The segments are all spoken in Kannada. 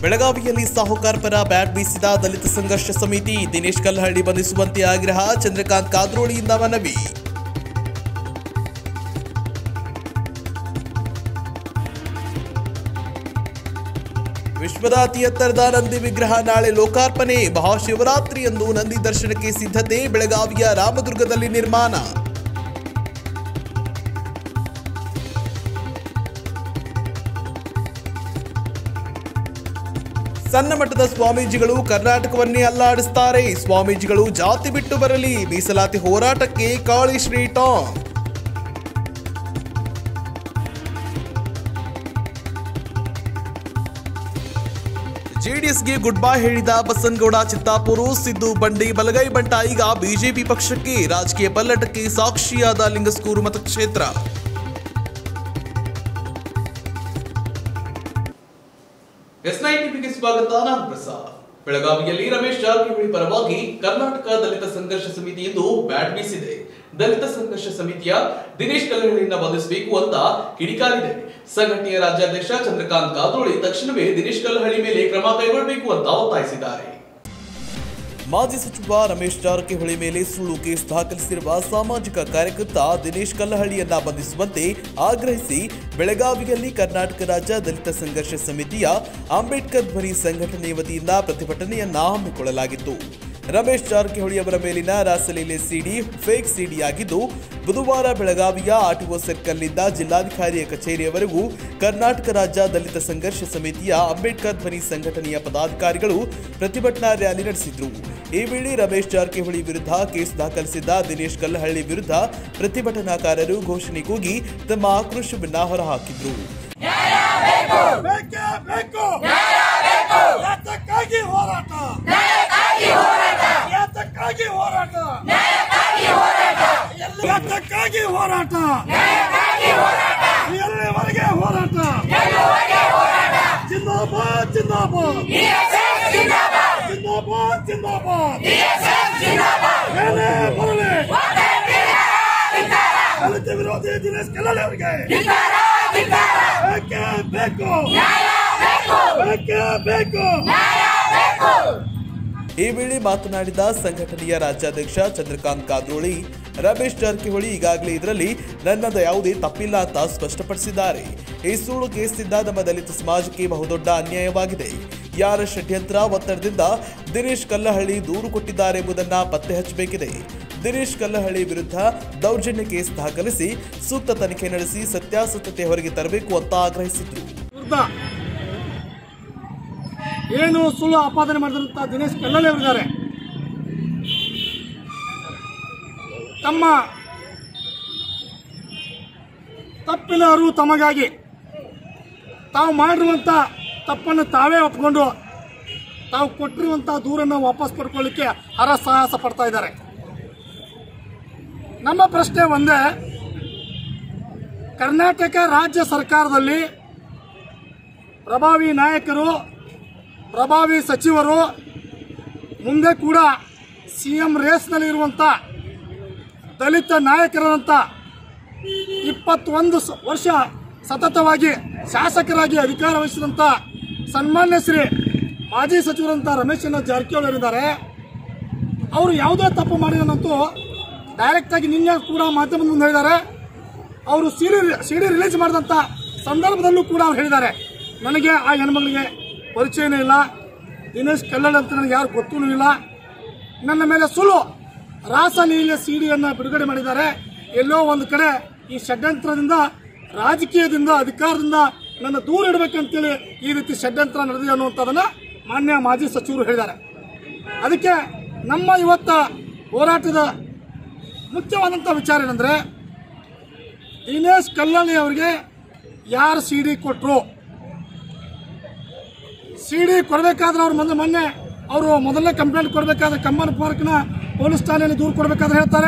ಬೆಳಗಾವಿಯಲ್ಲಿ ಸಾಹುಕಾರ್ ಪರ ಬ್ಯಾಟ್ ಬೀಸಿದ ದಲಿತ ಸಂಘರ್ಷ ಸಮಿತಿ ದಿನೇಶ್ ಕಲ್ಲಹಳ್ಳಿ ಬಂಧಿಸುವಂತೆ ಆಗ್ರಹ ಚಂದ್ರಕಾಂತ್ ಕಾದ್ರೋಳಿಯಿಂದ ಮನವಿ ವಿಶ್ವದ ಅತಿ ಎತ್ತರದ ನಂದಿ ವಿಗ್ರಹ ನಾಳೆ ಲೋಕಾರ್ಪಣೆ ಮಹಾಶಿವರಾತ್ರಿಯಂದು ನಂದಿ ದರ್ಶನಕ್ಕೆ ಸಿದ್ಧತೆ ಬೆಳಗಾವಿಯ ರಾಮದುರ್ಗದಲ್ಲಿ ನಿರ್ಮಾಣ ಸಣ್ಣ ಮಟ್ಟದ ಸ್ವಾಮೀಜಿಗಳು ಕರ್ನಾಟಕವನ್ನೇ ಅಲ್ಲಾಡಿಸ್ತಾರೆ ಸ್ವಾಮೀಜಿಗಳು ಜಾತಿ ಬಿಟ್ಟು ಬರಲಿ ಮೀಸಲಾತಿ ಹೋರಾಟಕ್ಕೆ ಕಾಳಿ ಶ್ರೀ ಟಾಂಗ್ ಜೆಡಿಎಸ್ಗೆ ಗುಡ್ ಬೈ ಹೇಳಿದ ಬಸನಗೌಡ ಚಿತ್ತಾಪುರು ಸಿದ್ದು ಬಂಡಿ ಬಲಗೈ ಬಂಟ ಈಗ ಬಿಜೆಪಿ ಪಕ್ಷಕ್ಕೆ ರಾಜಕೀಯ ಪಲ್ಲಟಕ್ಕೆ ಸಾಕ್ಷಿಯಾದ ಲಿಂಗಸ್ಕೂರು ಮತಕ್ಷೇತ್ರ ಎಸ್ ನೈನ್ ಟಿವಿಗೆ ಸ್ವಾಗತ ನಾನು ಪ್ರಸಾದ್ ಬೆಳಗಾವಿಯಲ್ಲಿ ರಮೇಶ್ ಜಾರಕಿಹೊಳಿ ಪರವಾಗಿ ಕರ್ನಾಟಕ ದಲಿತ ಸಂಘರ್ಷ ಸಮಿತಿ ಎಂದು ಬ್ಯಾಟ್ ಬೀಸಿದೆ ದಲಿತ ಸಂಘರ್ಷ ಸಮಿತಿಯ ದಿನೇಶ್ ಕಲ್ಲಹಳ್ಳಿಯನ್ನ ಬಂಧಿಸಬೇಕು ಅಂತ ಕಿಡಿಕಾರಿದೆ ಸಂಘಟನೆಯ ರಾಜ್ಯಾಧ್ಯಕ್ಷ ಚಂದ್ರಕಾಂತ್ ಕಾದ್ರೋಳಿ ತಕ್ಷಣವೇ ದಿನೇಶ್ ಕಲ್ಲಹಳ್ಳಿ ಮೇಲೆ ಕ್ರಮ ಕೈಗೊಳ್ಳಬೇಕು ಅಂತ ಒತ್ತಾಯಿಸಿದ್ದಾರೆ ಮಾಜಿ ಸಚಿವ ರಮೇಶ್ ಜಾರಕಿಹೊಳಿ ಮೇಲೆ ಸುಳ್ಳು ಕೇಸ್ ದಾಖಲಿಸಿರುವ ಸಾಮಾಜಿಕ ಕಾರ್ಯಕರ್ತ ದಿನೇಶ್ ಕಲ್ಲಹಳ್ಳಿಯನ್ನ ಬಂಧಿಸುವಂತೆ ಆಗ್ರಹಿಸಿ ಬೆಳಗಾವಿಯಲ್ಲಿ ಕರ್ನಾಟಕ ರಾಜ್ಯ ದಲಿತ ಸಂಘರ್ಷ ಸಮಿತಿಯ ಅಂಬೇಡ್ಕರ್ ಧ್ವನಿ ಸಂಘಟನೆ ವತಿಯಿಂದ ಪ್ರತಿಭಟನೆಯನ್ನ ಹಮ್ಮಿಕೊಳ್ಳಲಾಗಿತ್ತು ರಮೇಶ್ ಜಾರಕಿಹೊಳಿ ಅವರ ಮೇಲಿನ ರಾಸಲೀಲೆ ಸಿಡಿ ಫೇಕ್ ಸಿಡಿ ಆಗಿದ್ದು ಬುಧವಾರ ಬೆಳಗಾವಿಯ ಆರ್ಟಿಒ ಸರ್ಕಲ್ನಿಂದ ಜಿಲ್ಲಾಧಿಕಾರಿಯ ಕಚೇರಿಯವರೆಗೂ ಕರ್ನಾಟಕ ರಾಜ್ಯ ದಲಿತ ಸಂಘರ್ಷ ಸಮಿತಿಯ ಅಂಬೇಡ್ಕರ್ ಧ್ವನಿ ಸಂಘಟನೆಯ ಪದಾಧಿಕಾರಿಗಳು ಪ್ರತಿಭಟನಾ ರ್ಯಾಲಿ ನಡೆಸಿದ್ರು ಈ ವೇಳೆ ರಮೇಶ್ ಜಾರಕಿಹೊಳಿ ವಿರುದ್ಧ ಕೇಸ್ ದಾಖಲಿಸಿದ್ದ ದಿನೇಶ್ ಕಲ್ಲಹಳ್ಳಿ ವಿರುದ್ಧ ಪ್ರತಿಭಟನಾಕಾರರು ಘೋಷಣೆ ಕೂಗಿ ತಮ್ಮ ಆಕ್ರೋಶವನ್ನ ಹೊರಹಾಕಿದ್ರು ಬೇಕೇ ಬೇಕು ಯಾತಕ್ಕಾಗಿ ಹೋರಾಟ ಯಾತಕ್ಕಾಗಿ ಹೋರಾಟ ಎಲ್ಲಿ- ಯಾತಕ್ಕಾಗಿ ಹೋರಾಟ ಎಲ್ಲಿವರೆಗೆ ಹೋರಾಟ ಜಿಂದಾಬಾದ್ ಜಿಂದಾಬಾದ್ ಜಿಂದಾಬಾದ್ ಜಿಂದಾಬಾದ್ ಏನೇ ಬರಲಿ ದಲಿತ ವಿರೋಧಿ ದಿನೇಶ್ ಕಲ್ಲಳ್ಳಿ ಅವರಿಗೆ ಬೇಕೇ ಬೇಕು ಬೇಕೇ ಬೇಕು ಈ ವೇಳೆ ಮಾತನಾಡಿದ ಸಂಘಟನೆಯ ರಾಜ್ಯಾಧ್ಯಕ್ಷ ಚಂದ್ರಕಾಂತ್ ಕಾದ್ರೋಳಿ ರಮೇಶ್ ಜಾರಕಿಹೊಳಿ ಈಗಾಗಲೇ ಇದರಲ್ಲಿ ನನ್ನದು ಯಾವುದೇ ತಪ್ಪಿಲ್ಲ ಅಂತ ಸ್ಪಷ್ಟಪಡಿಸಿದ್ದಾರೆ ಈ ಸುಳ್ಳು ಕೇಸ್ನಿಂದ ನಮ್ಮ ದಲಿತ ಸಮಾಜಕ್ಕೆ ಬಹುದೊಡ್ಡ ಅನ್ಯಾಯವಾಗಿದೆ ಯಾರ ಷಡ್ಯಂತ್ರ ಒತ್ತಡದಿಂದ ದಿನೇಶ್ ಕಲ್ಲಹಳ್ಳಿ ದೂರು ಕೊಟ್ಟಿದ್ದಾರೆ ಎಂಬುದನ್ನ ಪತ್ತೆ ಹಚ್ಚಬೇಕಿದೆ ದಿನೇಶ್ ಕಲ್ಲಹಳ್ಳಿ ವಿರುದ್ಧ ದೌರ್ಜನ್ಯ ಕೇಸ್ ದಾಖಲಿಸಿ ಸೂಕ್ತ ತನಿಖೆ ನಡೆಸಿ ಸತ್ಯಾಸತ್ಯತೆ ಹೊರಗೆ ತರಬೇಕು ಅಂತ ಆಗ್ರಹಿಸಿದ್ರು ವಿರುದ್ಧ ಏನು ಸುಳ್ಳು ಆಪಾದನೆ ಮಾಡಿದಂತ ದಿನೇಶ್ ಕಲ್ಲಳ್ಳಿ ಅವರಿದ್ದಾರೆ ತಮ್ಮ ತಪ್ಪಿನ ಅರಿವು ತಮಗಾಗಿ ತಾವು ಮಾಡಿರುವಂತ ತಪ್ಪನ್ನು ತಾವೇ ಒಪ್ಕೊಂಡು ತಾವು ಕೊಟ್ಟಿರುವಂತ ದೂರನ್ನು ವಾಪಸ್ ಪಡ್ಕೊಳ್ಳಿಕ್ಕೆ ಹರಸಾಹಸ ಪಡ್ತಾ ಇದ್ದಾರೆ ನಮ್ಮ ಪ್ರಶ್ನೆ ಒಂದೇ ಕರ್ನಾಟಕ ರಾಜ್ಯ ಸರ್ಕಾರದಲ್ಲಿ ಪ್ರಭಾವಿ ನಾಯಕರು ಪ್ರಭಾವಿ ಸಚಿವರು ಮುಂದೆ ಕೂಡ ಸಿ ಎಂ ರೇಸ್ನಲ್ಲಿ ಇರುವಂಥ ದಲಿತ ನಾಯಕರಾದಂಥ ಇಪ್ಪತ್ತೊಂದು ಸ- ವರ್ಷ ಸತತವಾಗಿ ಶಾಸಕರಾಗಿ ಅಧಿಕಾರ ವಹಿಸಿದಂಥ ಸನ್ಮಾನ್ಯ ಶ್ರೀ ಮಾಜಿ ಸಚಿವರಂತ ರಮೇಶ್ ಜಾರಕಿಹೊಳಿ ಅವರಿದ್ದಾರೆ ಅವರು ಯಾವುದೇ ತಪ್ಪು ಮಾಡಿದನಂತೂ ಡೈರೆಕ್ಟ್ ಆಗಿ ನಿನ್ನೆ ಕೂಡ ಮಾಧ್ಯಮದ ಮುಂದೆ ಹೇಳಿದ್ದಾರೆ ಅವರು ಸಿಡಿ ಸಿಡಿ ರಿಲೀಸ್ ಮಾಡಿದಂಥ ಸಂದರ್ಭದಲ್ಲೂ ಕೂಡ ಅವ್ರು ಹೇಳಿದ್ದಾರೆ ನನಗೆ ಆ ಹೆಣ್ಮಗಳಿಗೆ ಪರಿಚಯನೇ ಇಲ್ಲ ದಿನೇಶ್ ಕಲ್ಲಳ್ಳಿ ಅಂತ ನನಗೆ ಯಾರು ಗೊತ್ತೂ ಇಲ್ಲ ನನ್ನ ಮೇಲೆ ಸುಳ್ಳು ರಾಸಲೀಲೆ ಸಿಡಿಯನ್ನು ಬಿಡುಗಡೆ ಮಾಡಿದ್ದಾರೆ ಎಲ್ಲೋ ಒಂದು ಕಡೆ ಈ ಷಡ್ಯಂತ್ರದಿಂದ ರಾಜಕೀಯದಿಂದ ಅಧಿಕಾರದಿಂದ ನನ್ನ ದೂರ ಇಡಬೇಕಂತೇಳಿ ಈ ರೀತಿ ಷಡ್ಯಂತ್ರ ನಡೆದಿದೆ ಅನ್ನುವಂಥದ್ದನ್ನ ಮಾನ್ಯ ಮಾಜಿ ಸಚಿವರು ಹೇಳಿದ್ದಾರೆ ಅದಕ್ಕೆ ನಮ್ಮ ಇವತ್ತ ಹೋರಾಟದ ಮುಖ್ಯವಾದಂಥ ವಿಚಾರ ಏನಂದ್ರೆ ದಿನೇಶ್ ಕಲ್ಲಳ್ಳಿ ಅವರಿಗೆ ಯಾರು ಸಿ ಡಿ ಕೊಟ್ಟರು ಸಿ ಡಿ ಕೊಡಬೇಕಾದ್ರೆ ಅವ್ರು ಮೊನ್ನೆ ಮೊನ್ನೆ ಅವರು ಮೊದಲನೇ ಕಂಪ್ಲೇಂಟ್ ಕೊಡಬೇಕಾದ್ರೆ ಕಮ್ಮನ್ ಪಾರ್ಕ್ನ ಪೊಲೀಸ್ ಠಾಣೆಯಲ್ಲಿ ದೂರು ಕೊಡಬೇಕಾದ್ರೆ ಹೇಳ್ತಾರೆ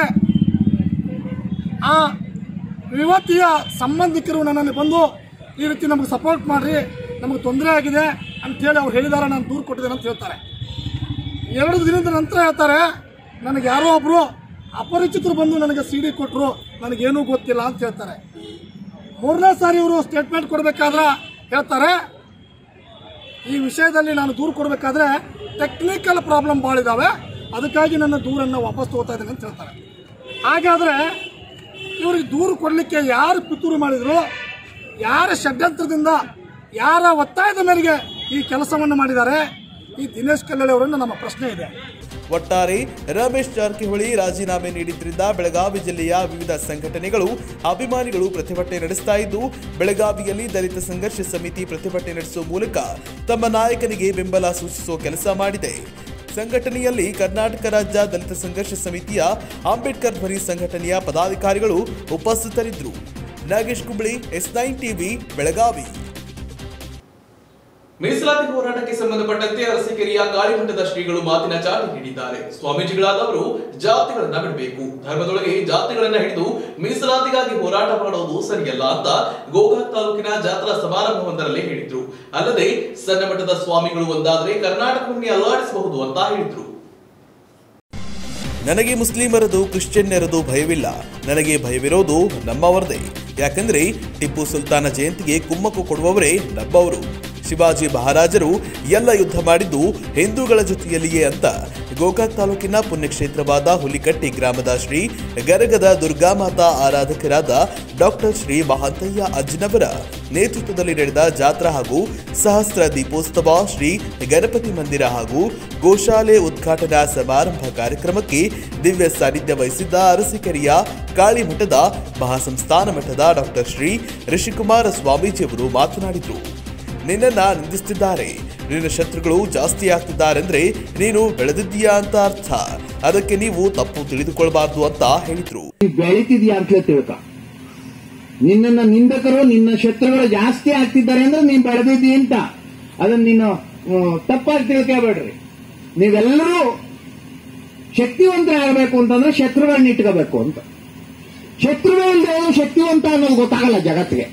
ಆ ಯುವತಿಯ ಸಂಬಂಧಿಕರು ನನ್ನಲ್ಲಿ ಬಂದು ಈ ರೀತಿ ನಮಗೆ ಸಪೋರ್ಟ್ ಮಾಡ್ರಿ ನಮಗೆ ತೊಂದರೆ ಆಗಿದೆ ಅಂತೇಳಿ ಅವ್ರು ಹೇಳಿದ್ದಾರೆ ನಾನು ದೂರು ಕೊಟ್ಟಿದ್ದೇನೆ ಅಂತ ಹೇಳ್ತಾರೆ ಎರಡು ದಿನದ ನಂತರ ಹೇಳ್ತಾರೆ ನನಗೆ ಯಾರೋ ಒಬ್ರು ಅಪರಿಚಿತರು ಬಂದು ನನಗೆ ಸಿ ಡಿ ಕೊಟ್ಟರು ನನಗೇನೂ ಗೊತ್ತಿಲ್ಲ ಅಂತ ಹೇಳ್ತಾರೆ ಮೂರನೇ ಸಾರಿ ಇವರು ಸ್ಟೇಟ್ಮೆಂಟ್ ಕೊಡಬೇಕಾದ್ರೆ ಹೇಳ್ತಾರೆ ಈ ವಿಷಯದಲ್ಲಿ ನಾನು ದೂರು ಕೊಡಬೇಕಾದ್ರೆ ಟೆಕ್ನಿಕಲ್ ಪ್ರಾಬ್ಲಮ್ ಭಾಳ ಇದಾವೆ ಅದಕ್ಕಾಗಿ ನನ್ನ ದೂರನ್ನು ವಾಪಸ್ ತಗೋತಾ ಇದ್ದೀನಿ ಅಂತ ಹೇಳ್ತಾರೆ ಹಾಗಾದ್ರೆ ಇವ್ರಿಗೆ ದೂರು ಕೊಡಲಿಕ್ಕೆ ಯಾರು ಪಿತೂರು ಮಾಡಿದ್ರು ಯಾರ ಷಡ್ಯಂತ್ರದಿಂದ ಯಾರ ಒತ್ತಾಯದ ಮೇರೆಗೆ ಈ ಕೆಲಸವನ್ನು ಮಾಡಿದ್ದಾರೆ ಈ ದಿನೇಶ್ ಕಲ್ಲಳ್ಳಿ ಅವರನ್ನು ನಮ್ಮ ಪ್ರಶ್ನೆ ಇದೆ ಒಟ್ಟಾರೆ ರಮೇಶ್ ಜಾರಕಿಹೊಳಿ ರಾಜೀನಾಮೆ ನೀಡಿದ್ರಿಂದ ಬೆಳಗಾವಿ ಜಿಲ್ಲೆಯ ವಿವಿಧ ಸಂಘಟನೆಗಳು ಅಭಿಮಾನಿಗಳು ಪ್ರತಿಭಟನೆ ನಡೆಸ್ತಾ ಇದ್ದು ಬೆಳಗಾವಿಯಲ್ಲಿ ದಲಿತ ಸಂಘರ್ಷ ಸಮಿತಿ ಪ್ರತಿಭಟನೆ ನಡೆಸುವ ಮೂಲಕ ತಮ್ಮ ನಾಯಕನಿಗೆ ಬೆಂಬಲ ಸೂಚಿಸುವ ಕೆಲಸ ಮಾಡಿದೆ ಸಂಘಟನೆಯಲ್ಲಿ ಕರ್ನಾಟಕ ರಾಜ್ಯ ದಲಿತ ಸಂಘರ್ಷ ಸಮಿತಿಯ ಅಂಬೇಡ್ಕರ್ ಧ್ವನಿ ಸಂಘಟನೆಯ ಪದಾಧಿಕಾರಿಗಳು ಉಪಸ್ಥಿತರಿದ್ದರು Nagesh Kumbali S nine TV Belagavi ಮೀಸಲಾತಿ ಹೋರಾಟಕ್ಕೆ ಸಂಬಂಧಪಟ್ಟಂತೆ ಅರಸೀಕೆರೆಯ ಕಾಳಿಮಠದ ಶ್ರೀಗಳು ಮಾತಿನ ಚಾಟಿ ನೀಡಿದ್ದಾರೆ ಸ್ವಾಮೀಜಿಗಳಾದವರು ಜಾತಿಗಳನ್ನ ಬಿಡಬೇಕು ಧರ್ಮದೊಳಗೆ ಜಾತಿಗಳನ್ನ ಹಿಡಿದು ಮೀಸಲಾತಿಗಾಗಿ ಹೋರಾಟ ಮಾಡೋದು ಸರಿಯಲ್ಲ ಅಂತ ಗೋಕಾಕ್ ತಾಲೂಕಿನ ಜಾತ್ರಾ ಸಮಾರಂಭವೊಂದರಲ್ಲಿ ಹೇಳಿದ್ರು ಅಲ್ಲದೆ ಸಣ್ಣ ಮಟ್ಟದ ಸ್ವಾಮಿಗಳು ಒಂದಾದ್ರೆ ಕರ್ನಾಟಕವನ್ನೇ ಅಲ್ಲಾಡಿಸಬಹುದು ಅಂತ ಹೇಳಿದ್ರು ನನಗೆ ಮುಸ್ಲಿಮರದು ಕ್ರಿಶ್ಚಿಯನ್ನರದು ಭಯವಿಲ್ಲ ನನಗೆ ಭಯವಿರೋದು ನಮ್ಮವರದೇ ಯಾಕಂದ್ರೆ ಟಿಪ್ಪು ಸುಲ್ತಾನ ಜಯಂತಿಗೆ ಕುಮ್ಮಕ್ಕು ಕೊಡುವವರೇ ನಮ್ಮವರು ಶಿವಾಜಿ ಮಹಾರಾಜರು ಎಲ್ಲ ಯುದ್ಧ ಮಾಡಿದ್ದು ಹಿಂದೂಗಳ ಜೊತೆಯಲ್ಲಿಯೇ ಅಂತ ಗೋಕಾಕ್ ತಾಲೂಕಿನ ಪುಣ್ಯಕ್ಷೇತ್ರವಾದ ಹುಲಿಕಟ್ಟಿ ಗ್ರಾಮದ ಶ್ರೀ ಗರಗದ ದುರ್ಗಾಮಾತಾ ಆರಾಧಕರಾದ ಡಾಕ್ಟರ್ ಶ್ರೀ ಮಹಾಂತಯ್ಯ ಅಜ್ಜನವರ ನೇತೃತ್ವದಲ್ಲಿ ನಡೆದ ಜಾತ್ರಾ ಹಾಗೂ ಸಹಸ್ರ ದೀಪೋತ್ಸವ ಶ್ರೀ ಗಣಪತಿ ಮಂದಿರ ಹಾಗೂ ಗೋಶಾಲೆ ಉದ್ಘಾಟನಾ ಸಮಾರಂಭ ಕಾರ್ಯಕ್ರಮಕ್ಕೆ ದಿವ್ಯ ಸಾನ್ನಿಧ್ಯ ವಹಿಸಿದ್ದ ಅರಸೀಕೆರೆಯ ಕಾಳಿಮಠದ ಮಹಾಸಂಸ್ಥಾನ ಮಠದ ಡಾಕ್ಟರ್ ಶ್ರೀ ಋಷಿಕುಮಾರ ಸ್ವಾಮೀಜಿಯವರು ಮಾತನಾಡಿದರು ನಿನ್ನನ್ನ ನಿಂದಿಸ್ತಿದ್ದಾರೆ ನಿನ್ನ ಶತ್ರುಗಳು ಜಾಸ್ತಿ ಆಗ್ತಿದ್ದಾರೆಂದ್ರೆ ನೀನು ಬೆಳೆದಿದ್ದೀಯಾ ಅಂತ ಅರ್ಥ ಅದಕ್ಕೆ ನೀವು ತಪ್ಪು ತಿಳಿದುಕೊಳ್ಬಾರ್ದು ಅಂತ ಹೇಳಿದ್ರು ನೀನ್ ಬೆಳಿತಿದ್ಯಾ ಅಂತ ತಿಳ್ಕ ನಿನ್ನನ್ನ ನಿಂದಕರು ನಿನ್ನ ಶತ್ರುಗಳು ಜಾಸ್ತಿ ಆಗ್ತಿದ್ದಾರೆ ಅಂದ್ರೆ ನೀನ್ ಬೆಳೆದಿದ್ದಿ ಅಂತ ಅದನ್ನ ನೀನು ಆ, ತಪ್ಪಾಗಿ ತಿಳ್ಕೊಬೇಡ್ರಿ ನೀವೆಲ್ಲರೂ ಶಕ್ತಿವಂತರಾಗಬೇಕು ಅಂತಂದ್ರೆ ಶತ್ರುಗಳನ್ನ ಇಟ್ಕೋಬೇಕು ಅಂತ ಶತ್ರುಗಳು ಇಲ್ಲದೆ ಶಕ್ತಿವಂತ ಅನ್ನೋದು ಗೊತ್ತಾಗಲ್ಲ ಜಗತ್ತಿಗೆ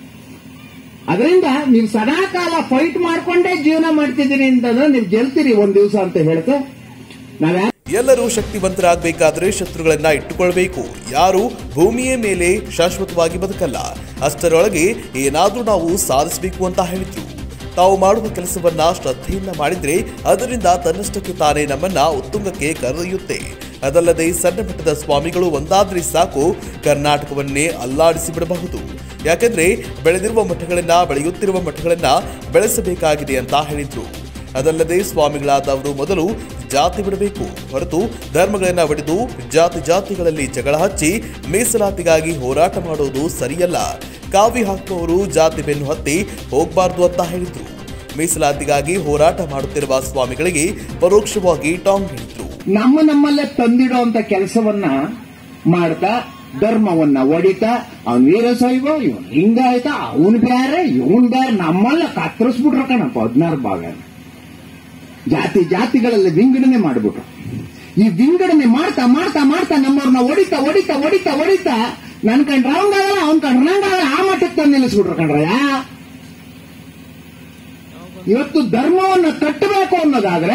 ಅದರಿಂದ ನೀವು ಸದಾಕಾಲ ಫೈಟ್ ಮಾಡ್ಕೊಂಡೇ ಜೀವನ ಮಾಡ್ತಿದ್ದೀರಿ ಅಂತಂದ್ರೆ ನೀವು ಗೆಲ್ತೀರಿ ಒಂದ್ ದಿವಸ ಅಂತ ಹೇಳ್ತೆ ನಾವ್ಯಾ ಎಲ್ಲರೂ ಶಕ್ತಿವಂತರಾಗಬೇಕಾದ್ರೆ ಶತ್ರುಗಳನ್ನ ಇಟ್ಟುಕೊಳ್ಬೇಕು ಯಾರು ಭೂಮಿಯ ಮೇಲೆ ಶಾಶ್ವತವಾಗಿ ಬದುಕಲ್ಲ ಅಷ್ಟರೊಳಗೆ ಏನಾದ್ರೂ ನಾವು ಸಾಧಿಸಬೇಕು ಅಂತ ಹೇಳಿದ್ರು ತಾವು ಮಾಡುವ ಕೆಲಸವನ್ನ ಶ್ರದ್ಧೆಯಿಂದ ಮಾಡಿದ್ರೆ ಅದರಿಂದ ತನ್ನಷ್ಟಕ್ಕೆ ತಾನೇ ನಮ್ಮನ್ನ ಉತ್ತುಂಗಕ್ಕೆ ಕರೆದೊಯ್ಯುತ್ತೆ ಅದಲ್ಲದೆ ಸಣ್ಣ ಮಟ್ಟದ ಸ್ವಾಮಿಗಳು ಒಂದಾದ್ರೆ ಸಾಕು ಕರ್ನಾಟಕವನ್ನೇ ಅಲ್ಲಾಡಿಸಿ ಬಿಡಬಹುದು ಯಾಕಂದ್ರೆ ಬೆಳೆದಿರುವ ಮಠಗಳನ್ನ ಬೆಳೆಯುತ್ತಿರುವ ಮಠಗಳನ್ನ ಬೆಳೆಸಬೇಕಾಗಿದೆ ಅಂತ ಹೇಳಿದ್ರು ಅದಲ್ಲದೆ ಸ್ವಾಮಿಗಳಾದವರು ಮೊದಲು ಜಾತಿ ಬಿಡಬೇಕು ಹೊರತು ಧರ್ಮಗಳನ್ನ ಒಡೆದು ಜಾತಿ ಜಾತಿಗಳಲ್ಲಿ ಜಗಳ ಹಚ್ಚಿ ಮೀಸಲಾತಿಗಾಗಿ ಹೋರಾಟ ಮಾಡೋದು ಸರಿಯಲ್ಲ ಕಾವಿ ಹಾಕುವವರು ಜಾತಿ ಬೆನ್ನು ಹತ್ತಿ ಹೋಗಬಾರ್ದು ಅಂತ ಹೇಳಿದ್ರು ಮೀಸಲಾತಿಗಾಗಿ ಹೋರಾಟ ಮಾಡುತ್ತಿರುವ ಸ್ವಾಮಿಗಳಿಗೆ ಪರೋಕ್ಷವಾಗಿ ಟಾಂಗ್ ಹೇಳಿದ್ರು ನಮ್ಮ ನಮ್ಮಲ್ಲೇ ತಂದಿಡುವಂತ ಕೆಲಸವನ್ನ ಮಾಡ್ತಾ ಧರ್ಮವನ್ನ ಒಡಿತಾ ಅವ್ನ್ ವೀರಶೈವ ಇವನ್ ಹಿಂಗಾಯ್ತ ಅವನ್ ಬ್ಯಾರೆ ಇವನ್ ಬ್ಯಾರೆ ನಮ್ಮಲ್ಲ ಕತ್ತರಿಸ್ಬಿಟ್ರ ಕಣಪ್ಪ ಹದಿನಾರು ಭಾಗ ಜಾತಿ ಜಾತಿಗಳಲ್ಲಿ ವಿಂಗಡಣೆ ಮಾಡ್ಬಿಟ್ರು ಈ ವಿಂಗಡಣೆ ಮಾಡ್ತಾ ಮಾಡ್ತಾ ಮಾಡ್ತಾ ನಮ್ಮವ್ರನ್ನ ಹೊಡಿತಾ ಹೊಡಿತಾ ಹೊಡಿತಾ ಹೊಡಿತಾ ನನ್ ಕಂಡ್ರೆ ಅವಂಗಾಗಲ್ಲ ಅವನ್ ಕಂಡ್ರೆ ನಂಗಾಗಲ್ಲ ಆ ಮಟ್ಟಕ್ಕೆ ತಂದು ನಿಲ್ಲಿಸ್ಬಿಟ್ರು ಕಣ್ರಯ್ಯ ಇವತ್ತು ಧರ್ಮವನ್ನ ಕಟ್ಟಬೇಕು ಅನ್ನೋದಾದ್ರೆ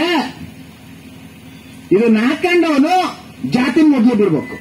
ಇದು ಹಾಕೊಂಡವನು ಜಾತಿ ಮೊದಲು ಬಿಡ್ಬೇಕು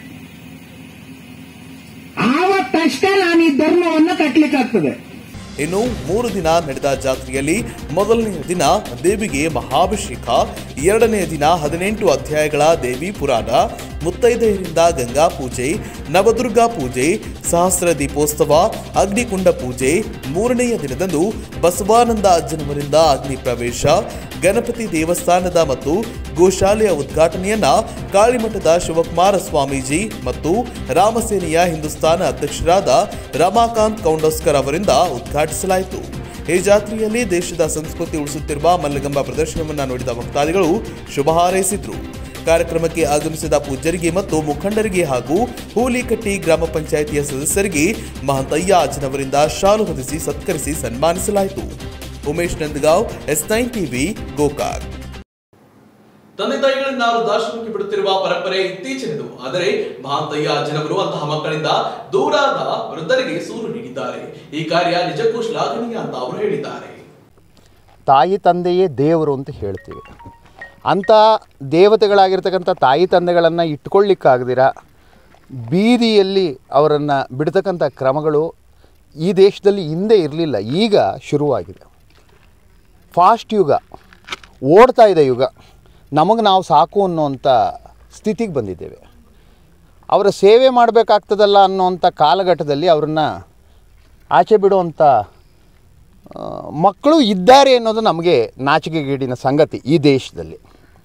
ಆವತ್ತಷ್ಟೇ ನಾನು ಈ ಧರ್ಮವನ್ನ ಕಟ್ಲಿಕ್ಕಾಗ್ತದೆ ಇನ್ನು ಮೂರು ದಿನ ನಡೆದ ಜಾತ್ರೆಯಲ್ಲಿ ಮೊದಲನೆಯ ದಿನ ದೇವಿಗೆ ಮಹಾಭಿಷೇಕ ಎರಡನೆಯ ದಿನ ಹದಿನೆಂಟು ಅಧ್ಯಾಯಗಳ ದೇವಿ ಪುರಾಣ ಮುತ್ತೈದೆಯರಿಂದ ಗಂಗಾ ಪೂಜೆ ನವದುರ್ಗಾ ಪೂಜೆ ಸಹಸ್ರ ದೀಪೋತ್ಸವ ಅಗ್ನಿಕುಂಡ ಪೂಜೆ ಮೂರನೆಯ ದಿನದಂದು ಬಸವಾನಂದ ಅಜ್ಜನವರಿಂದ ಅಗ್ನಿ ಪ್ರವೇಶ ಗಣಪತಿ ದೇವಸ್ಥಾನದ ಮತ್ತು ಗೋಶಾಲೆಯ ಉದ್ಘಾಟನೆಯನ್ನ ಕಾಳಿಮಠದ ಶಿವಕುಮಾರ ಸ್ವಾಮೀಜಿ ಮತ್ತು ರಾಮಸೇನೆಯ ಹಿಂದೂಸ್ತಾನ ಅಧ್ಯಕ್ಷರಾದ ರಮಾಕಾಂತ್ ಕೌಂಡಸ್ಕರ್ ಅವರಿಂದ ಉದ್ಘಾಟಿಸಲಾಯಿತು ಈ ಜಾತ್ರೆಯಲ್ಲಿ ದೇಶದ ಸಂಸ್ಕೃತಿ ಉಳಿಸುತ್ತಿರುವ ಮಲ್ಲಗಂಬ ಪ್ರದರ್ಶನವನ್ನ ನೋಡಿದ ಭಕ್ತಾದಿಗಳು ಶುಭ ಹಾರೈಸಿದ್ರು ಕಾರ್ಯಕ್ರಮಕ್ಕೆ ಆಗಮಿಸಿದ ಪೂಜ್ಯರಿಗೆ ಮತ್ತು ಮುಖಂಡರಿಗೆ ಹಾಗೂ ಹೂಲಿಕಟ್ಟಿ ಗ್ರಾಮ ಪಂಚಾಯಿತಿಯ ಸದಸ್ಯರಿಗೆ ಮಹಂತಯ್ಯ ಅಜ್ಜನವರಿಂದ ಶಾಲು ಹೊದಿಸಿ ಸತ್ಕರಿಸಿ ಸನ್ಮಾನಿಸಲಾಯಿತು Umesh Nandgaon S nine TV Gokak ತಂದೆ ತಾಯಿಗಳನ್ನ ವೃದ್ಧಾಶ್ರಮಕ್ಕೆ ಬಿಡುತ್ತಿರುವ ಪರಂಪರೆ ಇತ್ತೀಚಿನದು ಆದರೆ ಮಹಾಂತಯ್ಯ ಅಜ್ಜನವರು ಅಂತಹ ಮಕ್ಕಳಿಂದ ದೂರಾದ ವೃದ್ಧರಿಗೆ ಸೂರು ನೀಡಿದ್ದಾರೆ ಈ ಕಾರ್ಯ ನಿಜಕ್ಕೂ ಶ್ಲಾಘನೀಯ ಅಂತ ಅವರು ಹೇಳಿದ್ದಾರೆ ತಾಯಿ ತಂದೆಯೇ ದೇವರು ಅಂತ ಹೇಳ್ತೀವಿ ಅಂಥ ದೇವತೆಗಳಾಗಿರ್ತಕ್ಕಂಥ ತಾಯಿ ತಂದೆಗಳನ್ನು ಇಟ್ಕೊಳ್ಳಿಕ್ಕಾಗದಿರ ಬೀದಿಯಲ್ಲಿ ಅವರನ್ನು ಬಿಡ್ತಕ್ಕಂಥ ಕ್ರಮಗಳು ಈ ದೇಶದಲ್ಲಿ ಹಿಂದೆ ಇರಲಿಲ್ಲ ಈಗ ಶುರುವಾಗಿದೆ ಫಾಸ್ಟ್ ಯುಗ ಓಡ್ತಾ ಇದೆ ಯುಗ ನಮಗೆ ನಾವು ಸಾಕು ಅನ್ನೋಂಥ ಸ್ಥಿತಿಗೆ ಬಂದಿದ್ದೇವೆ ಅವರ ಸೇವೆ ಮಾಡಬೇಕಾಗ್ತದಲ್ಲ ಅನ್ನೋಂಥ ಕಾಲಘಟ್ಟದಲ್ಲಿ ಅವ್ರನ್ನ ಆಚೆ ಬಿಡುವಂಥ ಆ, ಮಕ್ಕಳು ಇದ್ದಾರೆ ಅನ್ನೋದು ನಮಗೆ ನಾಚಿಕೆಗೇಡಿನ ಸಂಗತಿ ಈ ದೇಶದಲ್ಲಿ